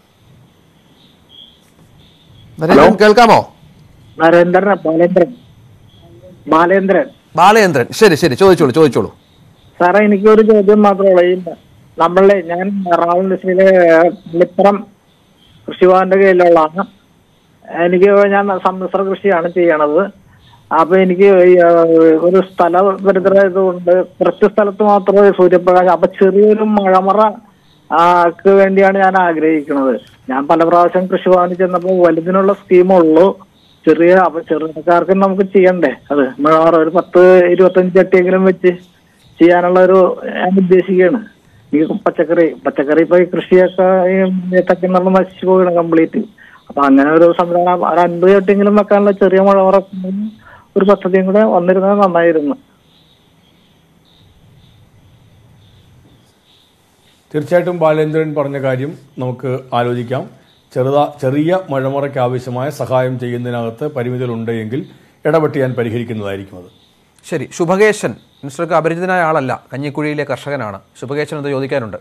നരേന്ദ്രൻ കേൾക്കാമോ നരേന്ദ്രൻ ബാലേന്ദ്രൻ ബാലേന്ദ്രൻ ബാലചന്ദ്രൻ ശരി ശരി ചോദിച്ചോളൂ ചോദിച്ചോളൂ സാറേ എനിക്ക് ഒരു ചോദ്യം മാത്രമേ ഉള്ളൂ ഈ നമ്മളുടെ ഞാൻ എറണാകുളം ഡിസ്ട്രിക്റ്റിലെ പള്ളിപ്പുറം കൃഷിഭവന്റെ കീഴിലുള്ളതാണ് എനിക്ക് ഞാൻ സമ്മിശ്ര കൃഷിയാണ് ചെയ്യണത് അപ്പൊ എനിക്ക് ഈ, ആ, ഒരു സ്ഥല പരിതരായതുകൊണ്ട് കുറച്ച് സ്ഥലത്ത് മാത്രമേ സൂര്യപ്രകാശം അപ്പൊ ചെറിയൊരു മഴമറ ആ, ക്ക് വേണ്ടിയാണ് ഞാൻ ആഗ്രഹിക്കുന്നത് ഞാൻ പല പ്രാവശ്യം കൃഷിഭവനിൽ ചെന്നപ്പോൾ വലുതിനുള്ള സ്കീമുള്ളൂ ചെറിയ അപ്പൊ ചെറുപ്പക്കാർക്ക് നമുക്ക് ചെയ്യണ്ടേ അത് മഴമറ ഒരു പത്ത് ഇരുപത്തഞ്ച് ചട്ടിയെങ്കിലും വെച്ച് ചെയ്യാനുള്ള ഒരു ഞാൻ ഉദ്ദേശിക്കുകയാണ് ഈ പച്ചക്കറി പച്ചക്കറി ഇപ്പൊ ഈ കൃഷിയൊക്കെ ഈ ഏത്തക്ക നല്ല നശിച്ചു പോവുകയാണ് കംപ്ലീറ്റ് അപ്പൊ അങ്ങനെ ഒരു സംവിധാനം ഒരു അൻപത് ചട്ടിയെങ്കിലും വെക്കാനുള്ള ചെറിയ മഴമറ ഒരു പദ്ധതിയും കൂടെ വന്നിരുന്നത് നന്നായിരുന്നു തീർച്ചയായിട്ടും ബാലേന്ദ്രൻ പറഞ്ഞ കാര്യം നമുക്ക് ആലോചിക്കാം ചെറുതാ ചെറിയ മഴമുറയ്ക്ക് ആവശ്യമായ സഹായം ചെയ്യുന്നതിനകത്ത് പരിമിതികളുണ്ട് എങ്കിൽ ഇടപെട്ട് ഞാൻ പരിഹരിക്കുന്നതായിരിക്കും അത് ശരി ശുഭകേശൻ മിനിസ്റ്റർക്ക് അപരിചിതനായ ആളല്ല കഞ്ഞിക്കുഴിയിലെ കർഷകനാണ് ശുഭകേശൻ എന്ന് ചോദിക്കാനുണ്ട്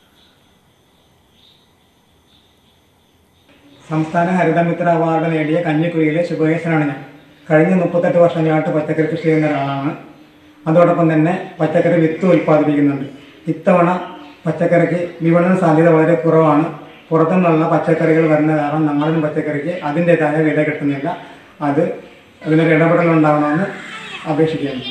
സംസ്ഥാന ഹരിതമിത്ര അവാർഡ് നേടിയ കഞ്ഞിക്കുഴിയിലെ ശുഭകേശനാണ് ഞാൻ കഴിഞ്ഞ മുപ്പത്തെട്ട് വർഷങ്ങളായിട്ട് പച്ചക്കറി കൃഷി ചെയ്യുന്ന ഒരാളാണ് അതോടൊപ്പം തന്നെ പച്ചക്കറി വിത്ത് ഉൽപ്പാദിപ്പിക്കുന്നുണ്ട് ഇത്തവണ പച്ചക്കറിക്ക് വിപണന സാധ്യത വളരെ കുറവാണ് പുറത്തുനിന്നുള്ള പച്ചക്കറികൾ വരുന്ന കാരണം നാടൻ പച്ചക്കറിക്ക് അതിൻ്റെതായ വില കിട്ടുന്നില്ല അത് അതിനൊരു ഇടപെടൽ ഉണ്ടാവണമെന്ന് അപേക്ഷിക്കുന്നു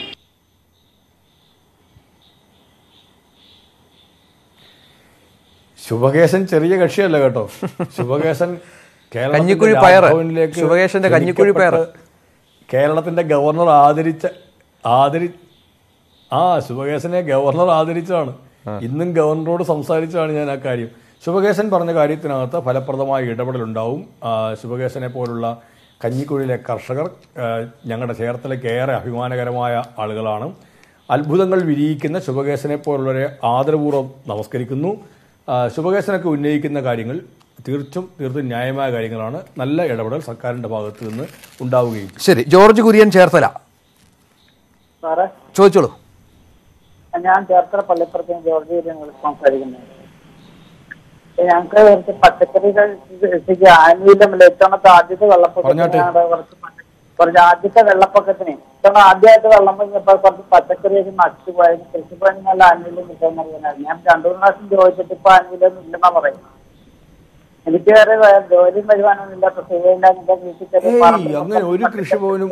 ശുഭകേശൻ ചെറിയ കക്ഷിയല്ല കേട്ടോ ശുഭകേശൻ കേരളത്തിന്റെ കഞ്ഞിക്കുഴി പയറ്. രാജ്ഭവനിലേക്ക് ശുഭകേശന്റെ കഞ്ഞിക്കുഴി പയറ്. ക്ഷണിക്കപ്പെട്ട് കേരളത്തിന്റെ ഗവർണർ ആദരിച്ച ആദരി ആ ശുഭകേശനെ ഗവർണർ ആദരിച്ചതാണ് ഇന്നും ഗവർണറോട് സംസാരിച്ചതാണ് ഞാൻ ആ കാര്യം ശുഭകേശൻ പറഞ്ഞ കാര്യത്തിനകത്ത് ഫലപ്രദമായ ഇടപെടലുണ്ടാവും ആ, ശുഭകേശനെ പോലുള്ള കഞ്ഞിക്കുഴിയിലെ കർഷകർ ആ, ഞങ്ങളുടെ ചേർത്തലയ്ക്ക് ഏറെ അഭിമാനകരമായ ആളുകളാണ് അത്ഭുതങ്ങൾ വിരിയിക്കുന്ന ശുഭകേശനെ പോലുള്ളവരെ ആദരപൂർവ്വം നമസ്കരിക്കുന്നു ആ, ശുഭകേശനൊക്കെ ഉന്നയിക്കുന്ന കാര്യങ്ങൾ തീർച്ചും തീർത്തും ന്യായമായ കാര്യങ്ങളാണ് നല്ല ഇടപെടൽ സർക്കാരിന്റെ ഭാഗത്ത് നിന്ന് ഉണ്ടാവുകയും ശരി ജോർജ് കുര്യൻ ചേർത്തല സാറേ ചോദിച്ചോളൂ ഞാൻ ചേർത്തല പള്ളിപ്പുറത്തിന് ജോർജ് കുര്യൻ സംസാരിക്കുന്നത് ഞങ്ങൾക്ക് കുറച്ച് പച്ചക്കറികൾ കൃഷിക്ക് ആനുകൂല്യമില്ല ഇത്തവണത്തെ ആദ്യത്തെ വെള്ളപ്പൊക്കത്തിന് പറഞ്ഞോട്ടെ. ഞങ്ങളുടെ കുറച്ച് പച്ച- കുറച്ച് ആദ്യത്തെ വെള്ളപ്പൊക്കത്തിന് ഇത്തവണ ആദ്യമായിട്ട് വെള്ളം പൊങ്ങിയപ്പോൾ കുറച്ച് പച്ചക്കറിയൊക്കെ നശിച്ചു പോയത് കൃഷിഭവനിൽ നല്ല ആനുകൂല്യം കിട്ടുമെന്ന് അറിയാനായിരുന്നു ഞാൻ രണ്ടു മൂന്ന് പ്രാവശ്യം ചോദിച്ചിട്ട് ഇപ്പൊ ആനുകൂല്യം ഇല്ലെന്നാ പറയുന്നത് എനിക്ക് വേറെ വേ- ജോലിയും വരുമാനമൊന്നും ഇല്ലാത്ത സുഖമില്ല എന്റെ വീട്ടിൽ ചെറിയ ഏയ് പറമ്പ് അങ്ങനെ ഒരു കൃഷിഭവനും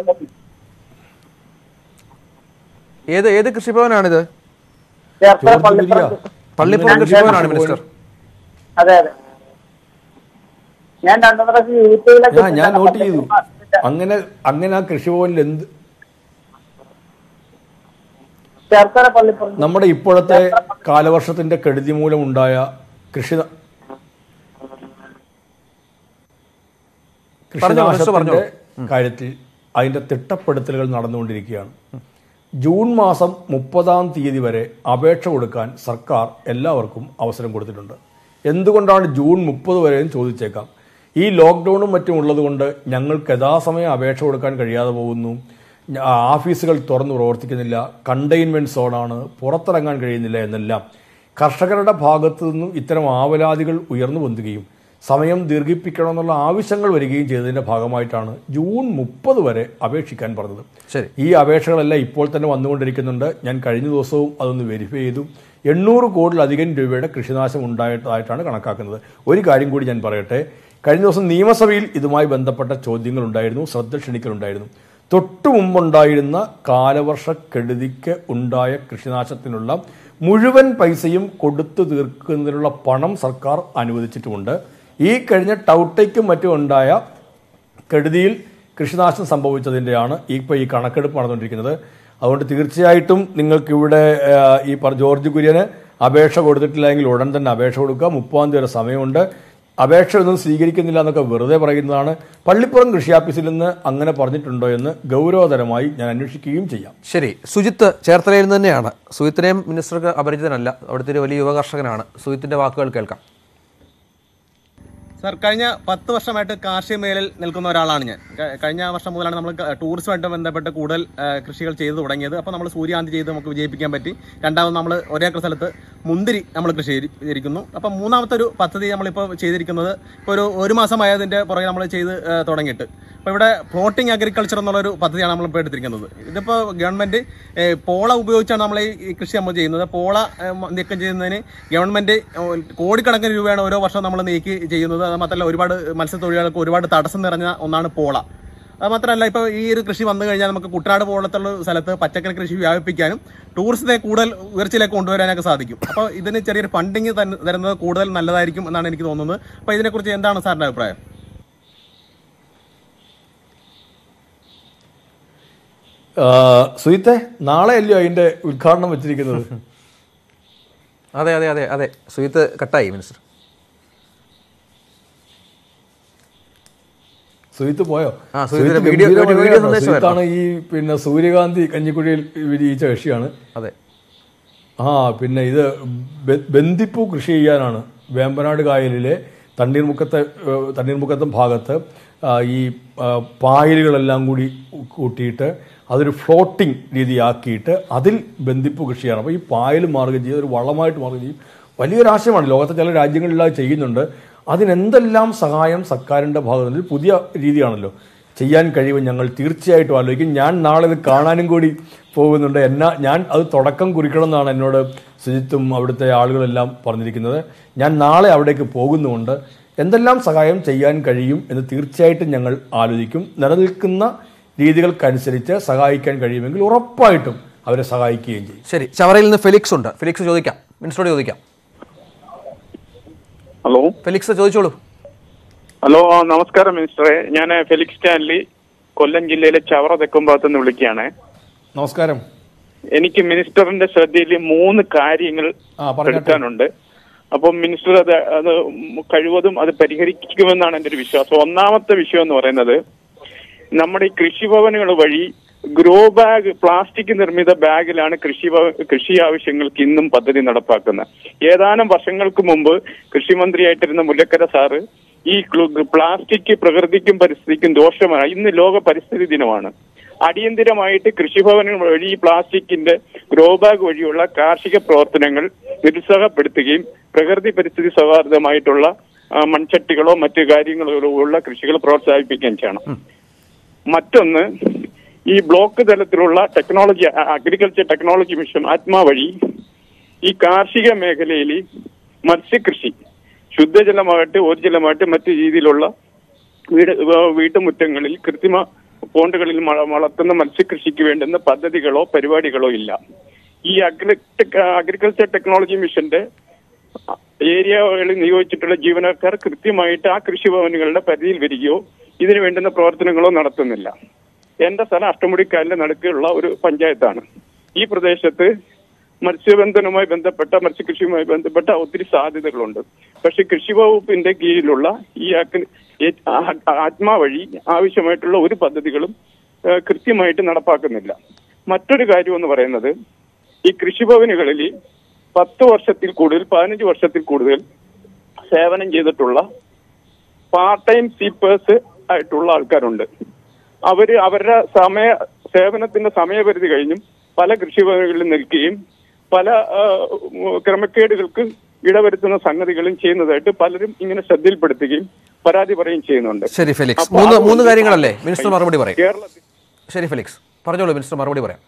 ഏത് ഏത് കൃഷിഭവനാണിത് ചേർത്തല ജോർജ് പള്ളിപ്പുറം കുര്യ. പള്ളിപ്പുറം ഞാൻ കൃഷിഭവനാണ് ചേർത്തല മിനിസ്റ്റർ അതെ അതെ ഞാൻ രണ്ടു പ്രാവശ്യം യൂട്യൂബിലൊക്കെ ഞാൻ ഞാൻ നോട്ട് ചെയ്തു അങ്ങനെ അങ്ങനെ ആ കൃഷിഭവനിൽ എന്ത് ചേർത്തല പള്ളിപ്പുറം നമ്മുടെ ഇപ്പോഴത്തെ കാലവർഷത്തിന്റെ കെടുതി മൂലമുണ്ടായ കൃഷി ന- പറഞ്ഞോളൂ, മിസ്റ്റർ കൃഷിനാശത്തിന്റെ കാര്യത്തിൽ അതിന്റെ തിട്ടപ്പെടുത്തലുകൾ നടന്നുകൊണ്ടിരിക്കുകയാണ് ജൂൺ മാസം മുപ്പതാം തീയതി വരെ അപേക്ഷ കൊടുക്കാൻ സർക്കാർ എല്ലാവർക്കും അവസരം കൊടുത്തിട്ടുണ്ട് എന്തുകൊണ്ടാണ് ജൂൺ മുപ്പത് വരെ എന്ന് ചോദിച്ചേക്കാം ഈ ലോക്ക്ഡൌണും മറ്റും ഉള്ളതുകൊണ്ട് ഞങ്ങൾക്ക് യഥാസമയം അപേക്ഷ കൊടുക്കാൻ കഴിയാതെ പോകുന്നു ഞ- ഓഫീസുകൾ തുറന്നു പ്രവർത്തിക്കുന്നില്ല കണ്ടെയ്ൻമെന്റ് സോണാണ് പുറത്തിറങ്ങാൻ കഴിയുന്നില്ല എന്നെല്ലാം കർഷകരുടെ ഭാഗത്തു നിന്നും ഇത്തരം ആവലാതികൾ ഉയർന്നു പൊന്തുകയും സമയം ദീർഘിപ്പിക്കണമെന്നുള്ള ആവശ്യങ്ങൾ വരികയും ചെയ്തതിന്റെ ഭാഗമായിട്ടാണ് ജൂൺ മുപ്പത് വരെ അപേക്ഷിക്കാൻ പറഞ്ഞത് ശരി ഈ അപേക്ഷകളെല്ലാം ഇപ്പോൾ തന്നെ വന്നുകൊണ്ടിരിക്കുന്നുണ്ട് ഞാൻ കഴിഞ്ഞ ദിവസവും അതൊന്ന് വെരിഫൈ ചെയ്തു എണ്ണൂറ് കോടിലധികം രൂപയുടെ കൃഷിനാശം ഉണ്ടായിട്ടാണ് കണക്കാക്കുന്നത് ഒരു കാര്യം കൂടി ഞാൻ പറയട്ടെ കഴിഞ്ഞ ദിവസം നിയമസഭയിൽ ഇതുമായി ബന്ധപ്പെട്ട ചോദ്യങ്ങൾ ഉണ്ടായിരുന്നു ശ്രദ്ധ ക്ഷണിക്കലുണ്ടായിരുന്നു തൊട്ടു മുമ്പുണ്ടായിരുന്ന കാലവർഷക്കെടുതിക്ക് ഉണ്ടായ കൃഷിനാശത്തിനുള്ള മുഴുവൻ പൈസയും കൊടുത്തു തീർക്കുന്നതിനുള്ള പണം സർക്കാർ അനുവദിച്ചിട്ടുമുണ്ട് ഈ കഴിഞ്ഞ ടൗട്ടയ്ക്കും മറ്റും ഉണ്ടായ കെടുതിയിൽ കൃഷിനാശം സംഭവിച്ചതിൻ്റെയാണ് ഇപ്പോൾ ഈ കണക്കെടുപ്പ് നടന്നുകൊണ്ടിരിക്കുന്നത് അതുകൊണ്ട് തീർച്ചയായിട്ടും നിങ്ങൾക്ക് ഇവിടെ ആ, ഈ പറ ജോർജ് കുര്യന് അപേക്ഷ കൊടുത്തിട്ടില്ലെങ്കിൽ ഉടൻ തന്നെ അപേക്ഷ കൊടുക്കുക മുപ്പതാം തീയതി വരെ സമയമുണ്ട് അപേക്ഷ ഒന്നും സ്വീകരിക്കുന്നില്ല എന്നൊക്കെ വെറുതെ പറയുന്നതാണ് പള്ളിപ്പുറം കൃഷി ഓഫീസിൽ നിന്ന് അങ്ങനെ പറഞ്ഞിട്ടുണ്ടോ എന്ന് ഗൗരവതരമായി ഞാൻ അന്വേഷിക്കുകയും ചെയ്യാം ശരി സുജിത്ത് ചേർത്തലയിൽ നിന്ന് തന്നെയാണ് സുജിത്തിനെയും മിനിസ്റ്റർക്ക് അപരിചിതനല്ല അവിടുത്തെ ഒരു വലിയ യുവകർഷകനാണ് സുജിത്തിന്റെ വാക്കുകൾ കേൾക്കാം സാർ കഴിഞ്ഞ പത്ത് വർഷമായിട്ട് കാർഷിക മേഖലയിൽ നിൽക്കുന്ന ഒരാളാണ് ഞാൻ ക- കഴിഞ്ഞ വർഷം മുതലാണ് നമ്മൾ ക- ടൂറിസമായിട്ട് ബന്ധപ്പെട്ട് കൂടുതൽ ആ, കൃഷികൾ ചെയ്തു തുടങ്ങിയത് അപ്പോൾ നമ്മൾ സൂര്യാന്തി ചെയ്ത് നമുക്ക് വിജയിപ്പിക്കാൻ പറ്റി രണ്ടാമത് നമ്മൾ ഒരേക്കർ സ്ഥലത്ത് മുന്തിരി നമ്മൾ കൃഷി ചെയ്തി- ചെയ്തിരിക്കുന്നു അപ്പം മൂന്നാമത്തെ ഒരു പദ്ധതി നമ്മളിപ്പോൾ ചെയ്തിരിക്കുന്നത് ഇപ്പോൾ ഒരു ഒരു മാസമായതിൻ്റെ പുറകെ നമ്മൾ ചെയ്ത് ആ, തുടങ്ങിയിട്ട് അപ്പോൾ ഇവിടെ ഫ്ലോട്ടിംഗ് അഗ്രികൾച്ചർ എന്നുള്ളൊരു പദ്ധതിയാണ് നമ്മൾ ഇപ്പോൾ എടുത്തിരിക്കുന്നത് ഇതിപ്പോൾ ഗവൺമെൻറ് പോള ഉപയോഗിച്ചാണ് നമ്മൾ ഈ- ഈ കൃഷി നമ്മൾ ചെയ്യുന്നത് പോള ഏ, മ- നീക്കം ചെയ്യുന്നതിന് ഗവൺമെൻറ് കോടിക്കണക്കിന് രൂപയാണ് ഓരോ വർഷം നമ്മൾ നീക്കി ചെയ്യുന്നത് അത് മാത്രമല്ല ഒരുപാട് മത്സ്യത്തൊഴിലാളികൾക്ക് ഒരുപാട് തടസ്സം നിറഞ്ഞ ഒന്നാണ് പോള അത് മാത്രമല്ല ഇപ്പോൾ ഈ ഒരു കൃഷി വന്നു കഴിഞ്ഞാൽ നമുക്ക് കുട്ടനാട് പോലത്തുള്ള സ്ഥലത്ത് പച്ചക്കറി കൃഷി വ്യാപിപ്പിക്കാനും ടൂറിസത്തെ കൂടുതൽ ഉയർച്ചയിലേക്ക് കൊണ്ടുവരാനൊക്കെ സാധിക്കും അപ്പോൾ ഇതിന് ചെറിയൊരു ഫണ്ടിങ് തരുന്നത് കൂടുതൽ നല്ലതായിരിക്കും എന്നാണ് എനിക്ക് തോന്നുന്നത് അപ്പോൾ ഇതിനെക്കുറിച്ച് എന്താണ് സാറിൻ്റെ അഭിപ്രായം ആ, സുജിത്തെ നാളെ അല്ലയോ അതിന്റെ ഉദ്ഘാടനം വെച്ചിരിക്കുന്നത് അതെ അതെ അതെ അതെ സുജിത്ത് കട്ടായി മിനിസ്റ്റർ സുജിത്ത് പോയോ ആ, സുജിത്തിന് സുജിത്ത് വീഡിയോ- ഗംഭീരമായ വീഡിയോ കേട്ടോ. സന്ദേശമായിരുന്നു. സുജിത്താണ് ഈ പിന്നെ സൂര്യകാന്തി കഞ്ഞിക്കുഴിയിൽ വിരിയിച്ച കൃഷിയാണ് അതെ ആ പിന്നെ ഇത് ബെ- ബന്ദിപ്പൂ കൃഷി ചെയ്യാനാണ് വേമ്പനാട് കായലിലെ തണ്ണീർമുക്കത്തെ ഏഹ്, തണ്ണീർമുക്കത്തെ ഭാഗത്ത് ആ, ഈ ആ, പായലുകളെല്ലാം കൂടി കൂട്ടിയിട്ട് അതൊരു ഫ്ലോട്ടിംഗ് രീതിയാക്കിയിട്ട് അതിൽ ബന്ദിപ്പൂ കൃഷി ചെയ്യണം അപ്പോൾ ഈ പായൽ മാർഗം ചെയ്ത് ഒരു വളമായിട്ട് മാർഗം ചെയ്യും വലിയൊരു ആശയമാണ് ലോകത്തെ ചില രാജ്യങ്ങളിലെല്ലാം ചെയ്യുന്നുണ്ട് അതിനെന്തെല്ലാം സഹായം സർക്കാരിൻ്റെ ഭാഗത്ത് നിന്ന് ഒരു പുതിയ രീതിയാണല്ലോ ചെയ്യാൻ കഴിയുമെന്ന് ഞങ്ങൾ തീർച്ചയായിട്ടും ആലോചിക്കും ഞാൻ നാളെ ഇത് കാണാനും കൂടി പോകുന്നുണ്ട് എന്നാ ഞാൻ അത് തുടക്കം കുറിക്കണം എന്നാണ് എന്നോട് സുജിത്തും അവിടുത്തെ ആളുകളെല്ലാം പറഞ്ഞിരിക്കുന്നത് ഞാൻ നാളെ അവിടേക്ക് പോകുന്നുമുണ്ട് എന്തെല്ലാം സഹായം ചെയ്യാൻ കഴിയും എന്ന് തീർച്ചയായിട്ടും ഞങ്ങൾ ആലോചിക്കും നിലനിൽക്കുന്ന രീതികൾക്കനുസരിച്ച് സഹായിക്കാൻ കഴിയുമെങ്കിൽ ഉറപ്പായിട്ടും അവരെ സഹായിക്കുകയും ചെയ്യും ശരി ചവറയിൽ നിന്ന് ഫെലിക്സ് ഉണ്ട് ഫെലിക്സ് ചോദിക്കാം മിനിസ്റ്ററോട് ചോദിക്കാം ഹലോ ഫെലിക്സ് ചോദിച്ചോളൂ ഹലോ ആ, നമസ്കാരം മിനിസ്റ്ററെ ഞാൻ ഫെലിക്സ് സ്റ്റാൻലി കൊല്ലം ജില്ലയിലെ ചവറ തെക്കുംഭാഗത്ത് നിന്ന് വിളിക്കുകയാണ് നമസ്കാരം എനിക്ക് മിനിസ്റ്ററിന്റെ ശ്രദ്ധയിൽ മൂന്ന് കാര്യങ്ങൾ പറഞ്ഞോട്ടെ. എടുക്കാനുണ്ട് അപ്പം മിനിസ്റ്റർ അത് അത് കഴിവതും അത് പരിഹരിക്കുമെന്നാണ് എൻ്റെ ഒരു വിശ്വാസം ഒന്നാമത്തെ വിഷയം എന്ന് പറയുന്നത് നമ്മുടെ ഈ കൃഷിഭവനുകൾ വഴി ഗ്രോ ബാഗ് പ്ലാസ്റ്റിക് നിർമ്മിത ബാഗിലാണ് കൃഷി ഭവ- കൃഷി ആവശ്യങ്ങൾക്ക് ഇന്നും പദ്ധതി നടപ്പാക്കുന്നത് ഏതാനും വർഷങ്ങൾക്ക് മുമ്പ് കൃഷിമന്ത്രിയായിട്ടിരുന്ന മുല്ലക്കര സാറ് ഈ ക്ലു- പ്ലാസ്റ്റിക് പ്രകൃതിക്കും പരിസ്ഥിതിക്കും ദോഷമാണ് ഇന്ന് ലോക പരിസ്ഥിതി ദിനമാണ് അടിയന്തിരമായിട്ട് കൃഷിഭവനുകൾ വഴി ഈ പ്ലാസ്റ്റിക്കിന്റെ ഗ്രോ ബാഗ് വഴിയുള്ള കാർഷിക പ്രവർത്തനങ്ങൾ നിരുത്സാഹപ്പെടുത്തുകയും പ്രകൃതി പരിസ്ഥിതി സൗഹാർദ്ദമായിട്ടുള്ള ആ, മൺചട്ടികളോ മറ്റു കാര്യങ്ങളോ ഉള്ള കൃഷികൾ പ്രോത്സാഹിപ്പിക്കുകയും ചെയ്യണം മറ്റൊന്ന് ഈ ബ്ലോക്ക് തലത്തിലുള്ള ടെക്നോളജി അഗ്രികൾച്ചർ ടെക്നോളജി മിഷൻ ആത്മാ വഴി ഈ കാർഷിക മേഖലയിൽ മത്സ്യകൃഷി ശുദ്ധജലമാകട്ടെ ഊർജ്ജലമാകട്ടെ മറ്റു രീതിയിലുള്ള വീട് വ- വീട്ടുമുറ്റങ്ങളിൽ കൃത്രിമ പോണ്ടുകളിൽ മ- വളർത്തുന്ന മത്സ്യകൃഷിക്ക് വേണ്ടുന്ന പദ്ധതികളോ പരിപാടികളോ ഇല്ല ഈ അഗ്രി അഗ്രികൾച്ചർ ടെക്നോളജി മിഷന്റെ ഏരിയകളിൽ നിയോഗിച്ചിട്ടുള്ള ജീവനക്കാർ കൃത്യമായിട്ട് ആ കൃഷിഭവനുകളുടെ പരിധിയിൽ വരികയോ ഇതിനു വേണ്ടുന്ന പ്രവർത്തനങ്ങളോ നടത്തുന്നില്ല എന്റെ സ്ഥലം അഷ്ടമുടിക്കാലിന്റെ നടുക്കുള്ള ഒരു പഞ്ചായത്താണ് ഈ പ്രദേശത്ത് മത്സ്യബന്ധനവുമായി ബന്ധപ്പെട്ട മത്സ്യകൃഷിയുമായി ബന്ധപ്പെട്ട ഒത്തിരി സാധ്യതകളുണ്ട് പക്ഷെ കൃഷി വകുപ്പിന്റെ കീഴിലുള്ള ഈ അഗ്രി- ഏ- ആ- ആത്മാ വഴി ആവശ്യമായിട്ടുള്ള ഒരു പദ്ധതികളും ഏഹ്, കൃത്യമായിട്ട് നടപ്പാക്കുന്നില്ല മറ്റൊരു കാര്യം എന്ന് പറയുന്നത് ഈ കൃഷിഭവനുകളിൽ പത്ത് വർഷത്തിൽ കൂടുതൽ പതിനഞ്ച് വർഷത്തിൽ കൂടുതൽ സേവനം ചെയ്തിട്ടുള്ള പാർട്ട് ടൈം സീപ്പേഴ്സ് ആയിട്ടുള്ള ആൾക്കാരുണ്ട് അവര് അവരുടെ സമയ സേവനത്തിന്റെ സമയപരിധി കഴിഞ്ഞും പല കൃഷിഭവനുകളിൽ നിൽക്കുകയും പല ആ, ക്രമക്കേടുകൾക്ക് ഇടവരുത്തുന്ന സംഗതികളും ചെയ്യുന്നതായിട്ട് പലരും ഇങ്ങനെ ശ്രദ്ധയിൽപ്പെടുത്തുകയും പരാതി പറയുകയും ചെയ്യുന്നുണ്ട് ശരി ഫെലിക്സ് അപ്പൊ മൂന്ന് അതുകൊണ്ട് മൂന്ന് കാര്യങ്ങളല്ലേ മിനിസ്റ്റർ മറുപടി പറയും കേരളത്തിൽ ശരി ഫെലിക്സ് പറഞ്ഞോളൂ മിനിസ്റ്റർ മറുപടി പറയാം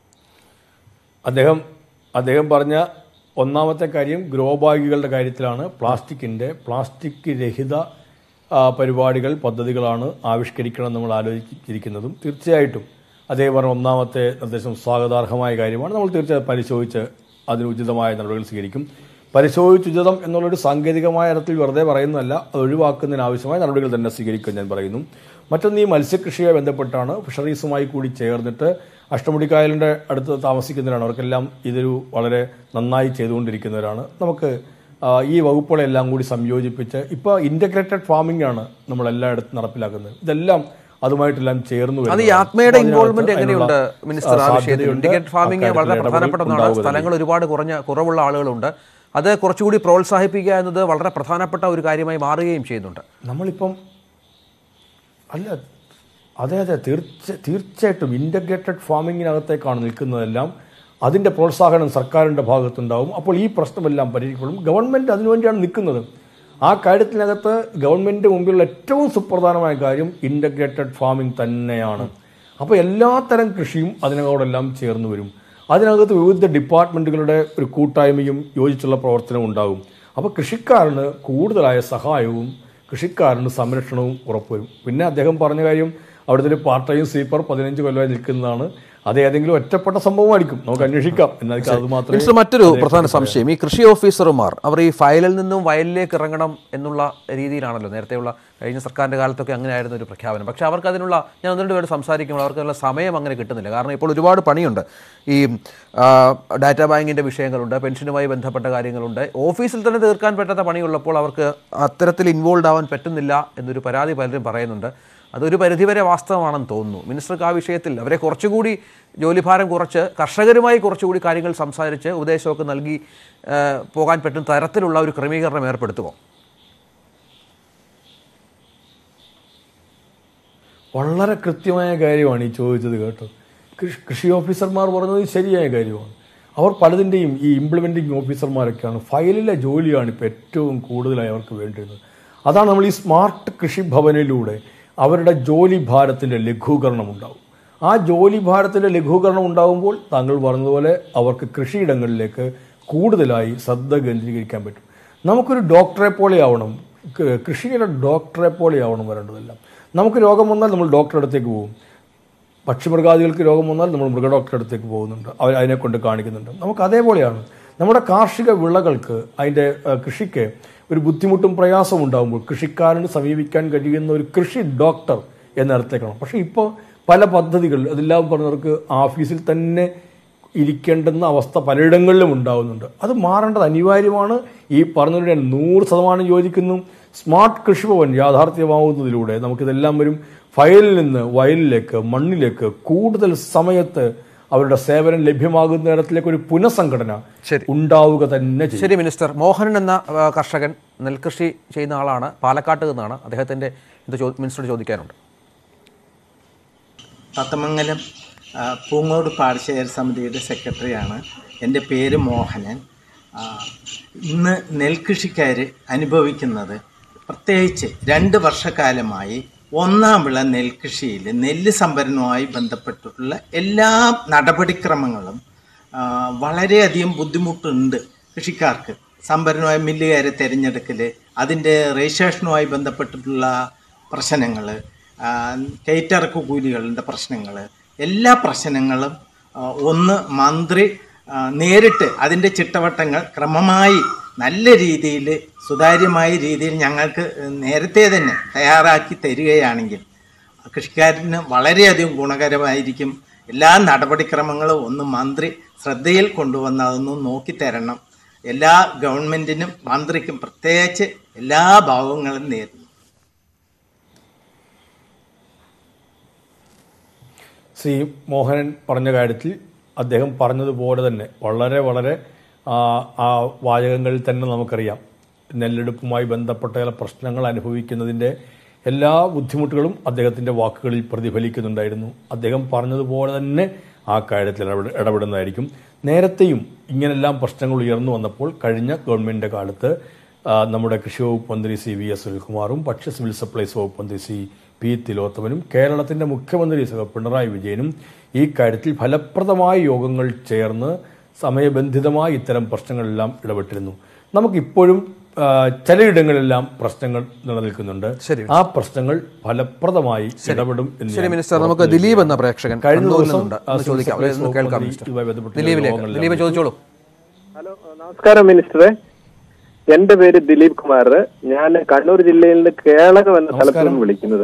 അദ്ദേഹം അദ്ദേഹം പറഞ്ഞ ഒന്നാമത്തെ കാര്യം ഗ്രോ ബാഗുകളുടെ കാര്യത്തിലാണ് പ്ലാസ്റ്റിക്കിൻ്റെ പ്ലാസ്റ്റിക് രഹിത ആ, പരിപാടികൾ പദ്ധതികളാണ് ആവിഷ്കരിക്കണം നമ്മൾ ആലോചിച്ചിരിക്കുന്നതും തീർച്ചയായിട്ടും അദ്ദേഹം പറഞ്ഞ ഒന്നാമത്തെ നിർദ്ദേശം സ്വാഗതാർഹമായ കാര്യമാണ് നമ്മൾ തീർച്ചയായും പരിശോധിച്ച് അതിന് ഉചിതമായ നടപടികൾ സ്വീകരിക്കും പരിശോധിച്ചുചിതം എന്നുള്ളൊരു സാങ്കേതികമായ തരത്തിൽ വെറുതെ പറയുന്നതല്ല അത് ഒഴിവാക്കുന്നതിന് ആവശ്യമായ നടപടികൾ തന്നെ സ്വീകരിക്കും ഞാൻ പറയുന്നു മറ്റൊന്ന് ഈ മത്സ്യകൃഷിയെ ബന്ധപ്പെട്ടാണ് ഫിഷറീസുമായി കൂടി ചേർന്നിട്ട് അഷ്ടമുടിക്കായലിൻ്റെ അടുത്ത് താമസിക്കുന്നവരാണ് അവർക്കെല്ലാം ഇതൊരു വളരെ നന്നായി ചെയ്തുകൊണ്ടിരിക്കുന്നവരാണ് നമുക്ക് ആ, ഈ വകുപ്പുകളെല്ലാം കൂടി സംയോജിപ്പിച്ച് ഇപ്പോൾ ഇൻ്റഗ്രേറ്റഡ് ഫാമിംഗ് ആണ് നമ്മൾ എല്ലായിടത്തും നടപ്പിലാക്കുന്നത് ഇതെല്ലാം അതുമായിട്ടെല്ലാം ചേർന്ന് അത് ഈ വരുന്നതാണ്. ആത്മയുടെ അപ്പോൾ അതിനകത്ത് ഇൻവോൾവ്മെന്റ് അതിനുള്ള, എങ്ങനെയുണ്ട് മിനിസ്റ്റർ ആ ആ, വിഷയത്തിൽ സാധ്യതയുണ്ട്. ഇൻഡിക്കേറ്റ് ഫാമിംഗ് അക്കാര്യത്തിൽ വളരെ ഇടപെടൽ പ്രധാനപ്പെട്ട ഒന്നാണ് ഉണ്ടാവുക തന്നെ സ്ഥലങ്ങൾ ഒരുപാട് കുറഞ്ഞ കുറവുള്ള ആളുകളുണ്ട് അത് കുറച്ചുകൂടി പ്രോത്സാഹിപ്പിക്കുക എന്നത് വളരെ പ്രധാനപ്പെട്ട ഒരു കാര്യമായി മാറുകയും ചെയ്യുന്നുണ്ട് നമ്മളിപ്പം അല്ല അതെ അതെ തീർച്ച തീർച്ചയായിട്ടും ഇൻ്റഗ്രേറ്റഡ് ഫാമിങ്ങിനകത്തേക്കാണ് നിൽക്കുന്നതെല്ലാം അതിൻ്റെ പ്രോത്സാഹനം സർക്കാരിൻ്റെ ഭാഗത്തുണ്ടാവും അപ്പോൾ ഈ പ്രശ്നമെല്ലാം പരിഹരിക്കപ്പെടും ഗവൺമെൻറ് അതിനുവേണ്ടിയാണ് നിൽക്കുന്നത് ആ കാര്യത്തിനകത്ത് ഗവൺമെൻറ് മുമ്പിലുള്ള ഏറ്റവും സുപ്രധാനമായ കാര്യം ഇൻ്റഗ്രേറ്റഡ് ഫാമിംഗ് തന്നെയാണ് അപ്പോൾ എല്ലാത്തരം കൃഷിയും അതിനോടെല്ലാം ചേർന്ന് വരും അതിനകത്ത് വിവിധ ഡിപ്പാർട്ട്മെൻറ്റുകളുടെ ഒരു കൂട്ടായ്മയും യോജിച്ചുള്ള പ്രവർത്തനവും ഉണ്ടാകും അപ്പോൾ കൃഷിക്കാരന് കൂടുതലായ സഹായവും കൃഷിക്കാരന് സംരക്ഷണവും ഉറപ്പുവരും പിന്നെ അദ്ദേഹം പറഞ്ഞ കാര്യം അവിടുത്തെ ഒരു പാർട്ട് ടൈം സ്വീപ്പർ പതിനഞ്ച് കൊല്ലമായി നിൽക്കുന്നതാണ് അത് ഏതെങ്കിലും ഒറ്റപ്പെട്ട സംഭവമായിരിക്കും നമുക്ക് അന്വേഷിക്കാം എന്നാൽ അത് മാത്രമേ മിനിസ്റ്റർ മറ്റൊരു അദ്ദേഹത്തിന് പ്രധാന പറയാൻ സംശയം ഈ കൃഷി ഓഫീസർമാർ അവർ ഈ ഫയലിൽ നിന്നും വയലിലേക്ക് ഇറങ്ങണം എന്നുള്ള രീതിയിലാണല്ലോ നേരത്തെയുള്ള കഴിഞ്ഞ സർക്കാരിൻ്റെ കാലത്തൊക്കെ അങ്ങനെ ആയിരുന്നു ഒരു പ്രഖ്യാപനം പക്ഷേ അവർക്ക് അതിനുള്ള ഞാൻ ഒന്ന് രണ്ട് പേര് സംസാരിക്കുമ്പോൾ അവർക്ക് അതിനുള്ള സമയം അങ്ങനെ കിട്ടുന്നില്ല കാരണം ഇപ്പോൾ ഒരുപാട് പണിയുണ്ട് ഈ ആ, ഡാറ്റാ ബാങ്കിൻ്റെ വിഷയങ്ങളുണ്ട് പെൻഷനുമായി ബന്ധപ്പെട്ട കാര്യങ്ങളുണ്ട് ഓഫീസിൽ തന്നെ തീർക്കാൻ പറ്റാത്ത പണിയുള്ളപ്പോൾ അവർക്ക് അത്തരത്തിൽ ഇൻവോൾവ് ആവാൻ പറ്റുന്നില്ല എന്നൊരു പരാതി പലരും പറയുന്നുണ്ട് അതൊരു പരിധിവരെ വാസ്തവമാണെന്ന് തോന്നുന്നു മിനിസ്റ്റർക്ക് ആ വിഷയത്തിൽ അവരെ കുറച്ചുകൂടി ജോലിഭാരം കുറച്ച് കർഷകരുമായി കുറച്ചുകൂടി കാര്യങ്ങൾ സംസാരിച്ച് ഉപദേശമൊക്കെ നൽകി ആ, പോകാൻ പറ്റുന്ന തരത്തിലുള്ള ഒരു ക്രമീകരണം ഏർപ്പെടുത്തുമോ വളരെ കൃത്യമായ കാര്യമാണ് ഈ ചോദിച്ചത് കേട്ടോ കൃഷി കൃഷി ഓഫീസർമാർ പറഞ്ഞത് ശരിയായ കാര്യമാണ് അവർ പലതിൻ്റെയും ഈ ഇംപ്ലിമെൻറ്റിംഗ് ഓഫീസർമാരൊക്കെയാണ് ഫയലിലെ ജോലിയാണ് ഇപ്പോൾ ഏറ്റവും കൂടുതലായി അവർക്ക് വേണ്ടിയിരുന്നത് അതാണ് നമ്മൾ ഈ സ്മാർട്ട് കൃഷിഭവനിലൂടെ അവരുടെ ജോലി ഭാരത്തിൻ്റെ ലഘൂകരണം ഉണ്ടാവും ആ ജോലി ഭാരത്തിൻ്റെ ലഘൂകരണം ഉണ്ടാകുമ്പോൾ താങ്കൾ പറഞ്ഞതുപോലെ അവർക്ക് കൃഷിയിടങ്ങളിലേക്ക് കൂടുതലായി ശ്രദ്ധ കേന്ദ്രീകരിക്കാൻ പറ്റും നമുക്കൊരു ഡോക്ടറെ പോലെ ആവണം ക- കൃഷിയുടെ ഡോക്ടറെ പോലെ ആവണം വരേണ്ടതെല്ലാം നമുക്ക് രോഗം വന്നാൽ നമ്മൾ ഡോക്ടറെ അടുത്തേക്ക് പോകും പക്ഷിമൃഗാദികൾക്ക് രോഗം വന്നാൽ നമ്മൾ മൃഗഡോക്ടറെ അടുത്തേക്ക് പോകുന്നുണ്ട് അവർ അതിനെ കൊണ്ട് കാണിക്കുന്നുണ്ട് നമുക്ക് അതേപോലെയാണ് നമ്മുടെ കാർഷിക വിളകൾക്ക് അതിൻ്റെ ആ, കൃഷിക്ക് ഒരു ബുദ്ധിമുട്ടും പ്രയാസവും ഉണ്ടാകുമ്പോൾ കൃഷിക്കാരന് സമീപിക്കാൻ കഴിയുന്ന ഒരു കൃഷി ഡോക്ടർ എന്നർത്ഥേക്കണം പക്ഷേ ഇപ്പോൾ പല പദ്ധതികൾ അതെല്ലാം പറഞ്ഞവർക്ക് ഓഫീസിൽ തന്നെ ഇരിക്കേണ്ടുന്ന അവസ്ഥ പലയിടങ്ങളിലും ഉണ്ടാകുന്നുണ്ട് അത് മാറേണ്ടത് അനിവാര്യമാണ് ഈ പറഞ്ഞതിലൂടെ ഞാൻ നൂറ് ശതമാനം യോജിക്കുന്നു സ്മാർട്ട് കൃഷിഭവൻ യാഥാർത്ഥ്യമാവുന്നതിലൂടെ നമുക്കിതെല്ലാം വരും ഫയലിൽ നിന്ന് വയലിലേക്ക് മണ്ണിലേക്ക് കൂടുതൽ സമയത്ത് അവരുടെ സേവനം ലഭ്യമാകുന്ന ഇടത്തിലേക്ക് ഒരു പുനഃസംഘടന ഉണ്ടാവുക തന്നെ ചെയ്യും ശരി മിനിസ്റ്റർ മോഹനൻ എന്ന ആ, കർഷകൻ നെൽകൃഷി ചെയ്യുന്ന ആളാണ് പാലക്കാട്ട് നിന്നാണ് അദ്ദേഹത്തിൻ്റെ ഇത് ചോ മിനിസ്റ്ററോട് ചോദിക്കാനുണ്ട് തത്തമംഗലം ആ, പൂങ്ങോട് പാടശേഖര സമിതിയുടെ സെക്രട്ടറിയാണ് എൻ്റെ പേര് മോഹനൻ ആ, ഇന്ന് നെൽകൃഷിക്കാർ അനുഭവിക്കുന്നത് പ്രത്യേകിച്ച് രണ്ട് വർഷക്കാലമായി ഒന്നാം വിള നെൽകൃഷിയിൽ നെല്ല് സംഭരണവുമായി ബന്ധപ്പെട്ടിട്ടുള്ള എല്ലാ നടപടിക്രമങ്ങളും ആ, വളരെയധികം ബുദ്ധിമുട്ടുണ്ട് കൃഷിക്കാർക്ക് സംഭരണമായ മില്ലുകാരെ തിരഞ്ഞെടുക്കൽ അതിൻ്റെ രജിസ്ട്രേഷനുമായി ബന്ധപ്പെട്ടിട്ടുള്ള പ്രശ്നങ്ങൾ കയറ്റിറക്ക് കൂലികളുടെ പ്രശ്നങ്ങൾ എല്ലാ പ്രശ്നങ്ങളും ആ, ഒന്ന് മന്ത്രി ആ, നേരിട്ട് അതിൻ്റെ ചിട്ടവട്ടങ്ങൾ ക്രമമായി നല്ല രീതിയിൽ സുതാര്യമായ രീതിയിൽ ഞങ്ങൾക്ക് നേരത്തെ തന്നെ തയ്യാറാക്കി തരികയാണെങ്കിൽ കൃഷിക്കാരന് വളരെയധികം ഗുണകരമായിരിക്കും എല്ലാ നടപടിക്രമങ്ങളും ഒന്ന് മന്ത്രി ശ്രദ്ധയിൽ കൊണ്ടുവന്ന് അതൊന്ന് നോക്കി തരണം എല്ലാ ഗവൺമെൻറ്റിനും മന്ത്രിക്കും പ്രത്യേകിച്ച് എല്ലാ ഭാവങ്ങളും നേരുന്നു ശ്രീ മോഹനൻ പറഞ്ഞ കാര്യത്തിൽ അദ്ദേഹം പറഞ്ഞതുപോലെ തന്നെ വളരെ വളരെ ആ, ആ വാചകങ്ങളിൽ തന്നെ നമുക്കറിയാം നെല്ലെടുപ്പുമായി ബന്ധപ്പെട്ട ചില പ്രശ്നങ്ങൾ അനുഭവിക്കുന്നതിൻ്റെ എല്ലാ ബുദ്ധിമുട്ടുകളും അദ്ദേഹത്തിൻ്റെ വാക്കുകളിൽ പ്രതിഫലിക്കുന്നുണ്ടായിരുന്നു അദ്ദേഹം പറഞ്ഞതുപോലെ തന്നെ ആ കാര്യത്തിൽ ഇടപെട ഇടപെടുന്നതായിരിക്കും നേരത്തെയും ഇങ്ങനെല്ലാം പ്രശ്നങ്ങൾ ഉയർന്നു വന്നപ്പോൾ കഴിഞ്ഞ ഗവൺമെൻറ്റിൻ്റെ കാലത്ത് ആ, നമ്മുടെ കൃഷി വകുപ്പ് മന്ത്രി സി വി എസ് സുനിൽകുമാറും ഭക്ഷ്യ സിവിൽ സപ്ലൈസ് വകുപ്പ് മന്ത്രി സി പി തിലോത്തമനും കേരളത്തിന്റെ മുഖ്യമന്ത്രി സഹ പിണറായി വിജയനും ഈ കാര്യത്തിൽ ഫലപ്രദമായ യോഗങ്ങൾ ചേർന്ന് സമയബന്ധിതമായി ഇത്തരം പ്രശ്നങ്ങളെല്ലാം ഇടപെട്ടിരുന്നു നമുക്കിപ്പോഴും ആ, ചിലയിടങ്ങളിലെല്ലാം പ്രശ്നങ്ങൾ നിലനിൽക്കുന്നുണ്ട് ആ പ്രശ്നങ്ങൾ ഫലപ്രദമായി ഇടപെടും എന്ന് ശരി ഞാൻ മിനിസ്റ്റർ നമുക്ക് ഉറപ്പ് ദിലീപ് നൽകുകയാണ്. എന്ന പ്രേക്ഷകൻ കഴിഞ്ഞ കണ്ണൂരിൽ ദിവസം നിന്നുണ്ട്. ആ, ഒന്ന് സിവിൽ ചോദിക്കാം സപ്ലൈസ് ഒന്ന് വകുപ്പ് കേൾക്കാം മന്ത്രി മിനിസ്റ്റർ ഇതുമായി ബന്ധപ്പെട്ട ദിലീപിലേക്ക് യോഗങ്ങളിലെല്ലാം ദിലീപ് ചോദിച്ചോളൂ നമസ്കാരം മിനിസ്റ്ററെ എന്റെ പേര് ദിലീപ് കുമാർ ഞാൻ കണ്ണൂർ ജില്ലയിൽ നിന്ന് കേളകം എന്ന സ്ഥലത്ത് നിന്ന് വിളിക്കുന്നത്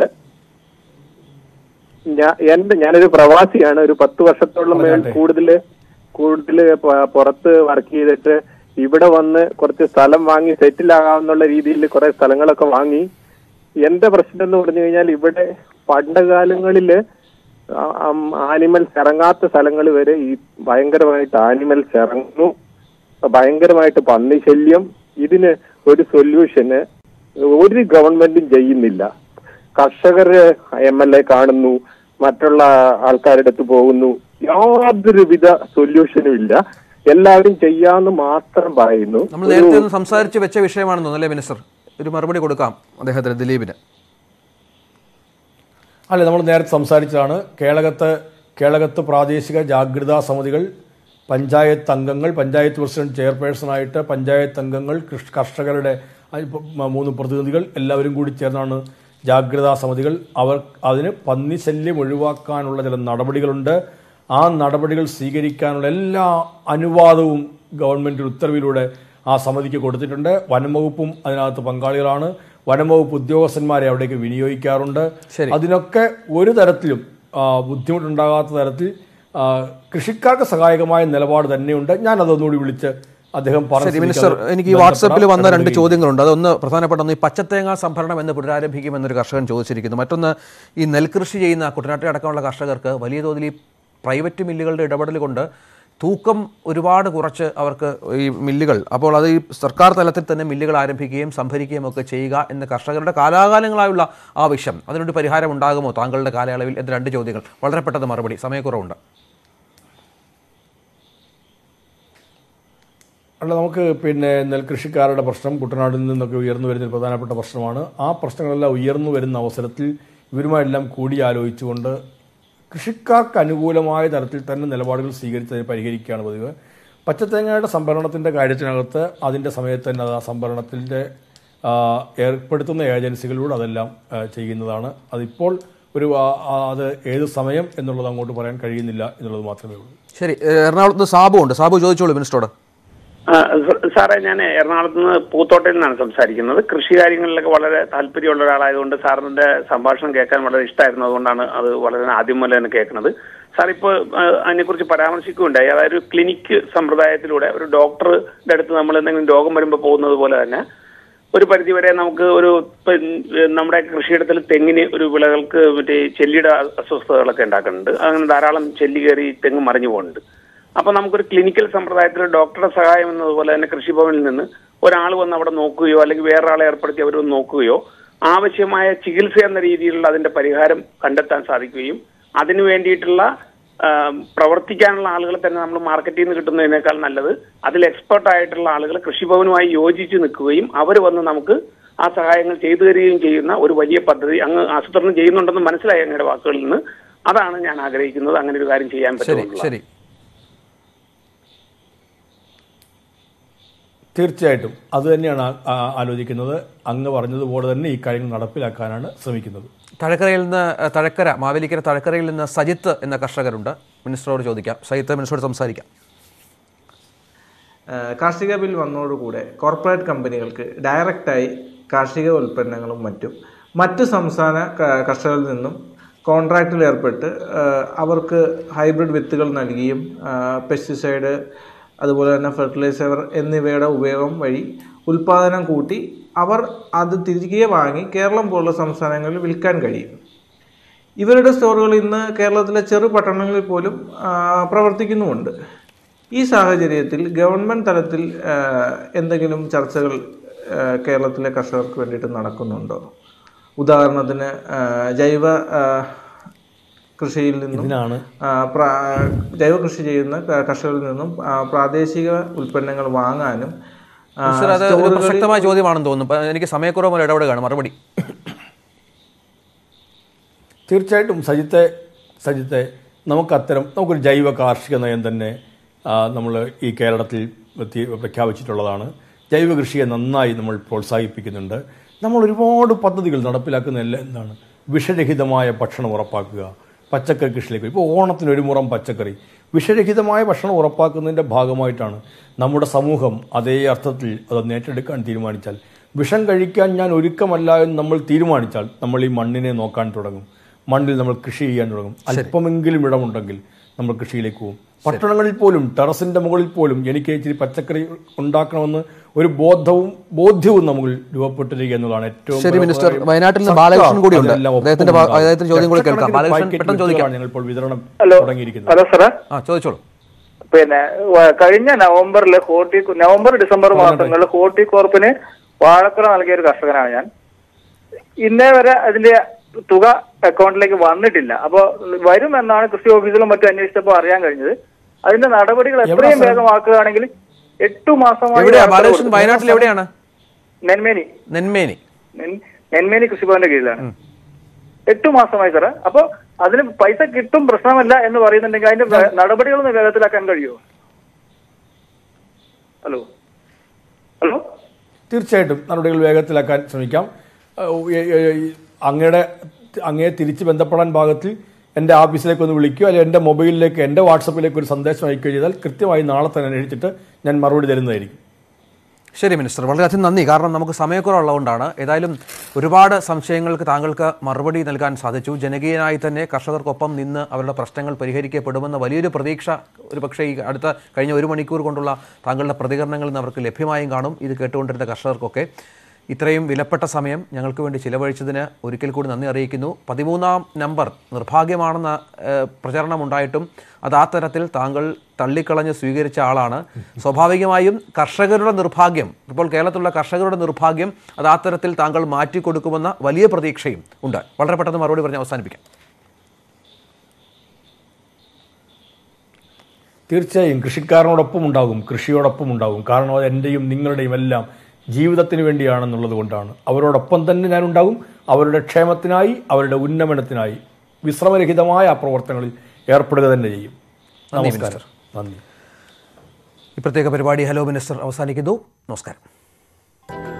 ഞാൻ എന്റെ ഞാനൊരു പ്രവാസിയാണ് ഒരു പത്ത് വർഷത്തോളം മേൽ കൂടുതൽ കൂടുതൽ പുറത്ത് വർക്ക് ചെയ്തിട്ട് ഇവിടെ വന്ന് കുറച്ച് സ്ഥലം വാങ്ങി സെറ്റിൽ ആകാവുന്നുള്ള രീതിയിൽ കുറെ സ്ഥലങ്ങളൊക്കെ വാങ്ങി എന്റെ പ്രശ്നം എന്ന് പറഞ്ഞു കഴിഞ്ഞാൽ ഇവിടെ പണ്ട് കാലങ്ങളില് ആനിമൽസ് ഇറങ്ങാത്ത സ്ഥലങ്ങൾ വരെ ഈ ഭയങ്കരമായിട്ട് ആനിമൽസ് ഇറങ്ങുന്നു ഭയങ്കരമായിട്ട് പന്നി ശല്യം ഇതിന് ഒരു സൊല്യൂഷന് ഒരു ഗവൺമെന്റും ചെയ്യുന്നില്ല കർഷകർ എം എൽ എ കാണുന്നു മറ്റുള്ള ആൾക്കാരുടെ അടുത്ത് പോകുന്നു യാതൊരുവിധ സൊല്യൂഷനും ഇല്ല എല്ലാവരും ചെയ്യാന്ന് മാത്രം പറയുന്നു നമ്മൾ നേരത്തെ ഒന്ന് സംസാരിച്ച് വെച്ച വിഷയമാണെന്ന് തോന്നുന്നു അല്ലേ മിനിസ്റ്റർ ഒരു മറുപടി കൊടുക്കാം അദ്ദേഹത്തിന് ദിലീപിന് അല്ല നമ്മൾ നേരത്തെ സംസാരിച്ചതാണ് കേളകത്ത് കേളകത്ത് പ്രാദേശിക ജാഗ്രതാ സമിതികൾ പഞ്ചായത്ത് അംഗങ്ങൾ പഞ്ചായത്ത് പ്രസിഡന്റ് ചെയർപേഴ്സണായിട്ട് പഞ്ചായത്ത് അംഗങ്ങൾ കൃഷ്- കർഷകരുടെ ആ, ഇപ്പം മ- മൂന്ന് പ്രതിനിധികൾ എല്ലാവരും കൂടി ചേർന്നാണ് ജാഗ്രതാ സമിതികൾ അവർ അതിന് പന്നി ശല്യം ഒഴിവാക്കാനുള്ള ചില നടപടികളുണ്ട് ആ നടപടികൾ സ്വീകരിക്കാനുള്ള എല്ലാ അനുവാദവും ഗവൺമെൻറ് ഉത്തരവിലൂടെ ആ സമിതിക്ക് കൊടുത്തിട്ടുണ്ട് വനംവകുപ്പും അതിനകത്ത് പങ്കാളികളാണ് വനംവകുപ്പ് ഉദ്യോഗസ്ഥന്മാരെ അവിടേക്ക് വിനിയോഗിക്കാറുണ്ട് അതിനൊക്കെ ഒരു തരത്തിലും ആ, ബുദ്ധിമുട്ടുണ്ടാകാത്ത തരത്തിൽ ആ, കൃഷിക്കാർക്ക് സഹായകമായ നിലപാട് തന്നെയുണ്ട് ഞാൻ അതൊന്നുകൂടി വിളിച്ച് അദ്ദേഹം പറഞ്ഞ ശരി സ്ഥിതിക്ക് മിനിസ്റ്റർ അത് എനിക്ക് ഈ വാട്സപ്പിൽ വന്ന രണ്ട് ബന്ധപ്പെടാൻ ചോദ്യങ്ങളുണ്ട് അതൊന്ന് പ്രധാനപ്പെട്ട ഒന്ന് ഈ പച്ചത്തേങ്ങ സംഭരണം എന്ന് പുനരാരംഭിക്കുമെന്നൊരു കർഷകൻ ചോദിച്ചിരിക്കുന്നു മറ്റൊന്ന് ഈ നെൽകൃഷി ചെയ്യുന്ന കുട്ടനാട്ടിൽ അടക്കമുള്ള കർഷകർക്ക് വലിയ തോതിൽ ഈ പ്രൈവറ്റ് മില്ലുകളുടെ ഇടപെടൽ കൊണ്ട് തൂക്കം ഒരുപാട് കുറച്ച് അവർക്ക് ഈ മില്ലുകൾ അപ്പോൾ അത് ഈ സർക്കാർ തലത്തിൽ തന്നെ മില്ലുകൾ ആരംഭിക്കുകയും സംഭരിക്കുകയും ഒക്കെ ചെയ്യുക എന്ന കർഷകരുടെ കാലാകാലങ്ങളായുള്ള ആവശ്യം അതിനൊരു പരിഹാരം ഉണ്ടാകുമോ താങ്കളുടെ കാലയളവിൽ എന്ന് രണ്ട് ചോദ്യങ്ങൾ വളരെ പെട്ടെന്ന് മറുപടി സമയക്കുറവുണ്ട് അല്ല നമുക്ക് പിന്നെ നെൽകൃഷിക്കാരുടെ പ്രശ്നം കുട്ടനാടിൽ നിന്നൊക്കെ ഉയർന്നു വരുന്ന ഒരു പ്രധാനപ്പെട്ട പ്രശ്നമാണ് ആ പ്രശ്നങ്ങളെല്ലാം ഉയർന്നു വരുന്ന അവസരത്തിൽ ഇവരുമായെല്ലാം കൂടിയാലോചിച്ചുകൊണ്ട് കൃഷിക്കാർക്ക് അനുകൂലമായ തരത്തിൽ തന്നെ നിലപാടുകൾ സ്വീകരിച്ച് അതിനെ പരിഹരിക്കുകയാണ് പതിവ് പച്ചത്തേങ്ങയുടെ സംഭരണത്തിൻ്റെ കാര്യത്തിനകത്ത് അതിൻ്റെ സമയത്ത് തന്നെ അത് ആ സംഭരണത്തിൻ്റെ ആ, ഏർപ്പെടുത്തുന്ന ഏജൻസികളിലൂടെ അതെല്ലാം ആ, ചെയ്യുന്നതാണ് അതിപ്പോൾ ഒരു ആ, ആ, അത് ഏത് സമയം എന്നുള്ളത് അങ്ങോട്ട് പറയാൻ കഴിയുന്നില്ല എന്നുള്ളത് മാത്രമേ ഉള്ളൂ ശരി ഏഹ് എറണാകുളത്ത് സാബു ഉണ്ട് സാബു ചോദിച്ചോളൂ മിനിസ്റ്ററോട് ആ, സ- സാറേ ഞാൻ എറണാകുളത്ത് നിന്ന് പൂത്തോട്ടയിൽ നിന്നാണ് സംസാരിക്കുന്നത് കൃഷി കാര്യങ്ങളിലൊക്കെ വളരെ താല്പര്യമുള്ള ഒരാളായതുകൊണ്ട് സാറിന്റെ സംഭാഷണം കേൾക്കാൻ വളരെ ഇഷ്ടമായിരുന്നു അതുകൊണ്ടാണ് അത് വളരെ ആദ്യം മുതൽ തന്നെ കേൾക്കുന്നത് സാർ ഇപ്പോൾ അതിനെക്കുറിച്ച് പരാമർശിക്കുകയുണ്ടായി അതായത് ഒരു ക്ലിനിക്ക് സമ്പ്രദായത്തിലൂടെ ഒരു ഡോക്ടറുടെ അടുത്ത് നമ്മൾ എന്തെങ്കിലും രോഗം വരുമ്പോൾ പോകുന്നത് പോലെ തന്നെ ഒരു പരിധിവരെ നമുക്ക് ഒരു ഇപ്പം, ഏഹ്, നമ്മുടെ കൃഷിയിടത്തിൽ തെങ്ങിന് ഒരു വിളകൾക്ക് മറ്റേ ചെല്ലിയുടെ അസ്വസ്ഥതകളൊക്കെ ഉണ്ടാക്കുന്നുണ്ട് അങ്ങനെ ധാരാളം ചെല്ലി കയറി തെങ്ങ് മറിഞ്ഞു പോകുന്നുണ്ട് അപ്പൊ നമുക്കൊരു ക്ലിനിക്കൽ സമ്പ്രദായത്തിൽ ഡോക്ടറുടെ സഹായം എന്നതുപോലെ തന്നെ കൃഷിഭവനിൽ നിന്ന് ഒരാൾ വന്ന് അവിടെ നോക്കുകയോ അല്ലെങ്കിൽ വേറൊരാളെ ഏർപ്പെടുത്തി അവർ വന്ന് നോക്കുകയോ ആവശ്യമായ ചികിത്സ എന്ന രീതിയിലുള്ള അതിന്റെ പരിഹാരം കണ്ടെത്താൻ സാധിക്കുകയും അതിനു വേണ്ടിയിട്ടുള്ള ആ, പ്രവർത്തിക്കാനുള്ള ആളുകളെ തന്നെ നമ്മൾ മാർക്കറ്റിൽ നിന്ന് കിട്ടുന്നതിനേക്കാൾ നല്ലത് അതിൽ എക്സ്പെർട്ട് ആയിട്ടുള്ള ആളുകൾ കൃഷിഭവനുമായി യോജിച്ച് നിൽക്കുകയും അവർ വന്ന് നമുക്ക് ആ സഹായങ്ങൾ ചെയ്തു തരികയും ചെയ്യുന്ന ഒരു വലിയ പദ്ധതി അങ്ങ് ആസൂത്രണം ചെയ്യുന്നുണ്ടെന്ന് മനസ്സിലായി അങ്ങയുടെ വാക്കുകളിൽ നിന്ന് അതാണ് ഞാൻ ആഗ്രഹിക്കുന്നത് അങ്ങനെ ഒരു കാര്യം ചെയ്യാൻ ശരി പറ്റും ശരി തീർച്ചയായിട്ടും അത് തന്നെയാണ് ആ- ആ- ആലോചിക്കുന്നത് അങ്ങ് പറഞ്ഞതുപോലെ തന്നെ ഈ കാര്യങ്ങൾ നടപ്പിലാക്കാനാണ് ശ്രമിക്കുന്നത് തഴക്കരയിൽ നിന്ന് ഏഹ്, തഴക്കര മാവേലിക്കര തഴക്കരയിൽ നിന്ന് സജിത്ത് എന്ന കർഷകരുണ്ട് മിനിസ്റ്ററോട് ചോദിക്കാം സജിത്ത് മിനിസ്റ്ററോട് സംസാരിക്കാം ഏഹ് കാർഷിക ബിൽ വന്നതോടുകൂടെ കോർപ്പറേറ്റ് കമ്പനികൾക്ക് ഡയറക്റ്റായി കാർഷിക ഉൽപ്പന്നങ്ങളും മറ്റും മറ്റ് സംസ്ഥാന ക- കർഷകരിൽ നിന്നും കോൺട്രാക്റ്റിൽ ഏർപ്പെട്ട് ഏഹ് അവർക്ക് ഹൈബ്രിഡ് വിത്തുകൾ നൽകിയും പെസ്റ്റിസൈഡ് അതുപോലെ തന്നെ ഫെർട്ടിലൈസർ എന്നിവയുടെ ഉപയോഗം വഴി ഉൽപ്പാദനം കൂട്ടി അവർ അത് തിരികെ വാങ്ങി കേരളം പോലുള്ള സംസ്ഥാനങ്ങളിൽ വിൽക്കാൻ കഴിയും ഇവരുടെ സ്റ്റോറുകൾ ഇന്ന് കേരളത്തിലെ ചെറു പട്ടണങ്ങളിൽ പോലും ആ, പ്രവർത്തിക്കുന്നുമുണ്ട് ഈ സാഹചര്യത്തിൽ ഗവൺമെൻറ് തലത്തിൽ ആ, എന്തെങ്കിലും ചർച്ചകൾ ആ, കേരളത്തിലെ കർഷകർക്ക് വേണ്ടിയിട്ട് നടക്കുന്നുണ്ടോ ഉദാഹരണത്തിന് ആ, ജൈവ ആ, കൃഷിയിൽ നിന്നും ഇതിനാണ് ആ, പ്രാ- ജൈവ കൃഷി ചെയ്യുന്ന ക- കർഷകരിൽ നിന്നും ആ, പ്രാദേശിക ഉൽപ്പന്നങ്ങൾ വാങ്ങാനും ആ, മിനിസ്റ്റർ അത് ഒരു സ്റ്റോറുകളിൽ പ്രസക്തമായ ചോദ്യമാണെന്ന് തോന്നുന്നു ഇപ്പൊ എനിക്ക് സമയക്കുറവ് മൂലം ഇടപെടുകയാണ് മറുപടി തീർച്ചയായിട്ടും സജിത്തെ സജിത്തെ നമുക്ക് അത്തരം നമുക്കൊരു ജൈവ കാർഷിക നയം തന്നെ നമ്മൾ ഈ കേരളത്തിൽ പ്രതി- പ്രഖ്യാപിച്ചിട്ടുള്ളതാണ് ജൈവ കൃഷിയെ നന്നായി നമ്മൾ പ്രോത്സാഹിപ്പിക്കുന്നുണ്ട് നമ്മൾ ഒരുപാട് പദ്ധതികൾ നടപ്പിലാക്കുന്നതെല്ലാം എന്താണ് വിഷരഹിതമായ ഭക്ഷണം ഉറപ്പാക്കുക പച്ചക്കറി കൃഷിയിലേക്ക് ഇപ്പോൾ ഓണത്തിന് ഒരു മുറം പച്ചക്കറി വിഷരഹിതമായ ഭക്ഷണം ഉറപ്പാക്കുന്നതിൻ്റെ ഭാഗമായിട്ടാണ് നമ്മുടെ സമൂഹം അതേ അർത്ഥത്തിൽ അത് ഏറ്റെടുക്കാൻ തീരുമാനിച്ചാൽ വിഷം കഴിക്കാൻ ഞാൻ ഒരുക്കമല്ല എന്ന് നമ്മൾ തീരുമാനിച്ചാൽ നമ്മൾ ഈ മണ്ണിനെ നോക്കാൻ തുടങ്ങും മണ്ണിൽ നമ്മൾ കൃഷി ചെയ്യാൻ തുടങ്ങും അല്പമെങ്കിലും ഇടമുണ്ടെങ്കിൽ നമ്മൾ കൃഷിയിലേക്ക് പോകും പട്ടണങ്ങളിൽ പോലും ടെറസിന്റെ മുകളിൽ പോലും എനിക്ക് ഇച്ചിരി പച്ചക്കറി ഉണ്ടാക്കണമെന്ന് ഒരു ബോധവും ബോധ്യവും നമുക്ക് രൂപപ്പെട്ടിരിക്കുക എന്നുള്ളതാണ് ഏറ്റവും ശരി മിനിസ്റ്റർ പ്രധാനമായ- വയനാട്ടിൽ നിന്ന് സർക്കാർ ബാലകൃഷ്ണൻ കൂടിയുണ്ട് അതെല്ലാം ഒപ്പം അദ്ദേഹത്തിന്റെ ഭാ- ഉണ്ടാകും. അദ്ദേഹത്തിന്റെ ചോദ്യം കൂടി കേൾക്കാം ലക്ഷക്കണക്കിന് ബാലകൃഷ്ണൻ പാക്കറ്റ് പെട്ടെന്ന് ചോദിക്കാം വിത്തുകളാണ് ഞങ്ങൾ ഇപ്പോൾ വിതരണം ഹലോ തുടങ്ങിയിരിക്കുന്നത് ഹലോ സാറേ ആ ചോദിച്ചോളൂ പിന്നെ വ- കഴിഞ്ഞ നവംബറിൽ ഹോർട്ടി നവംബർ ഡിസംബർ മാസങ്ങളിൽ ഹോർട്ടികോർപ്പിന് വാഴക്കുല നൽകിയ ഒരു കർഷകനാണ് ഞാൻ ഇന്നേ വരെ അതിന്റെ തുക അക്കൗണ്ടിലേക്ക് വന്നിട്ടില്ല അപ്പൊ വരും എന്നാണ് കൃഷി ഓഫീസിലും മറ്റും അന്വേഷിച്ചപ്പോൾ അറിയാൻ കഴിഞ്ഞത് അതിന്റെ നടപടികൾ എത്രയും സ്ഥലം? വേഗമാക്കുകയാണെങ്കിൽ എട്ടു മാസമായി എവിടെയാ വാഴക്കുല ബാലകൃഷ്ണൻ കൊടുത്തു. വയനാട്ടിൽ എവിടെയാണ് നെന്മേനി നെന്മേനി നെൻ- നെന്മേനി കൃഷിഭവന്റെ കീഴിലാണ് എട്ടു മാസമായി സാറേ അപ്പൊ അതിന് പൈസ കിട്ടും പ്രശ്നമല്ല എന്ന് പറയുന്നുണ്ടെങ്കിൽ അതിന്റെ വേ- നടപടികളൊന്ന് വേഗത്തിലാക്കാൻ കഴിയുമോ ഹലോ ഹലോ തീർച്ചയായിട്ടും നടപടികൾ വേഗത്തിലാക്കാൻ ശ്രമിക്കാം ഏഹ്, ഏഹ്, ഏഹ്, അങ്ങയുടെ അങ്ങയെ തിരിച്ച് ബന്ധപ്പെടാൻ ഭാഗത്തിൽ എൻ്റെ ഓഫീസിലേക്ക് ഒന്ന് വിളിക്കുകയോ അല്ലെങ്കിൽ എൻ്റെ മൊബൈലിലേക്ക് എൻ്റെ വാട്സപ്പിലേക്ക് ഒരു സന്ദേശം അയക്കുകയോ ചെയ്താൽ കൃത്യമായി നാളെ തന്നെ അന്വേഷിച്ചിട്ട് ഞാൻ മറുപടി തരുന്നതായിരിക്കും ശരി മിനിസ്റ്റർ വളരെയധികം നന്ദി കാരണം നമുക്ക് സമയക്കുറവുള്ളതുകൊണ്ടാണ് ഏതായാലും ഒരുപാട് സംശയങ്ങൾക്ക് താങ്കൾക്ക് മറുപടി നൽകാൻ സാധിച്ചു ജനകീയനായി തന്നെ കർഷകർക്കൊപ്പം നിന്ന് അവരുടെ പ്രശ്നങ്ങൾ പരിഹരിക്കപ്പെടുമെന്ന വലിയൊരു പ്രതീക്ഷ ഒരു പക്ഷേ ഈ അടുത്ത കഴിഞ്ഞ ഒരു മണിക്കൂർ കൊണ്ടുള്ള താങ്കളുടെ പ്രതികരണങ്ങളിൽ നിന്ന് അവർക്ക് ലഭ്യമായും കാണും ഇത് കേട്ടുകൊണ്ടിരുന്ന കർഷകർക്കൊക്കെ ഇത്രയും വിലപ്പെട്ട സമയം ഞങ്ങൾക്ക് വേണ്ടി ചിലവഴിച്ചതിന് ഒരിക്കൽ കൂടി നന്ദി അറിയിക്കുന്നു പതിമൂന്നാം നമ്പർ നിർഭാഗ്യമാണെന്ന ഏഹ്, പ്രചരണമുണ്ടായിട്ടും അത് ആ തരത്തിൽ താങ്കൾ തള്ളിക്കളഞ്ഞ് സ്വീകരിച്ച ആളാണ് സ്വാഭാവികമായും കർഷകരുടെ നിർഭാഗ്യം ഇപ്പോൾ കേരളത്തിലുള്ള കർഷകരുടെ നിർഭാഗ്യം അത് ആ തരത്തിൽ താങ്കൾ മാറ്റിക്കൊടുക്കുമെന്ന വലിയ പ്രതീക്ഷയും ഉണ്ട് വളരെ പെട്ടെന്ന് മറുപടി പറഞ്ഞ് അവസാനിപ്പിക്കാം തീർച്ചയായും കൃഷിക്കാരനോടൊപ്പം ഉണ്ടാകും കൃഷിയോടൊപ്പം ഉണ്ടാകും കാരണം അത് എൻ്റെയും നിങ്ങളുടെയും എല്ലാം ജീവിതത്തിന് വേണ്ടിയാണെന്നുള്ളത് കൊണ്ടാണ് അവരോടൊപ്പം തന്നെ ഞാൻ ഉണ്ടാകും അവരുടെ ക്ഷേമത്തിനായി അവരുടെ ഉന്നമനത്തിനായി വിശ്രമരഹിതമായ ആ പ്രവർത്തനങ്ങളിൽ ഏർപ്പെടുക തന്നെ ചെയ്യും നന്ദി, നമസ്കാരം നന്ദി ഈ പ്രത്യേക പരിപാടി ഹലോ മിനിസ്റ്റർ അവസാനിക്കുന്നു നമസ്കാരം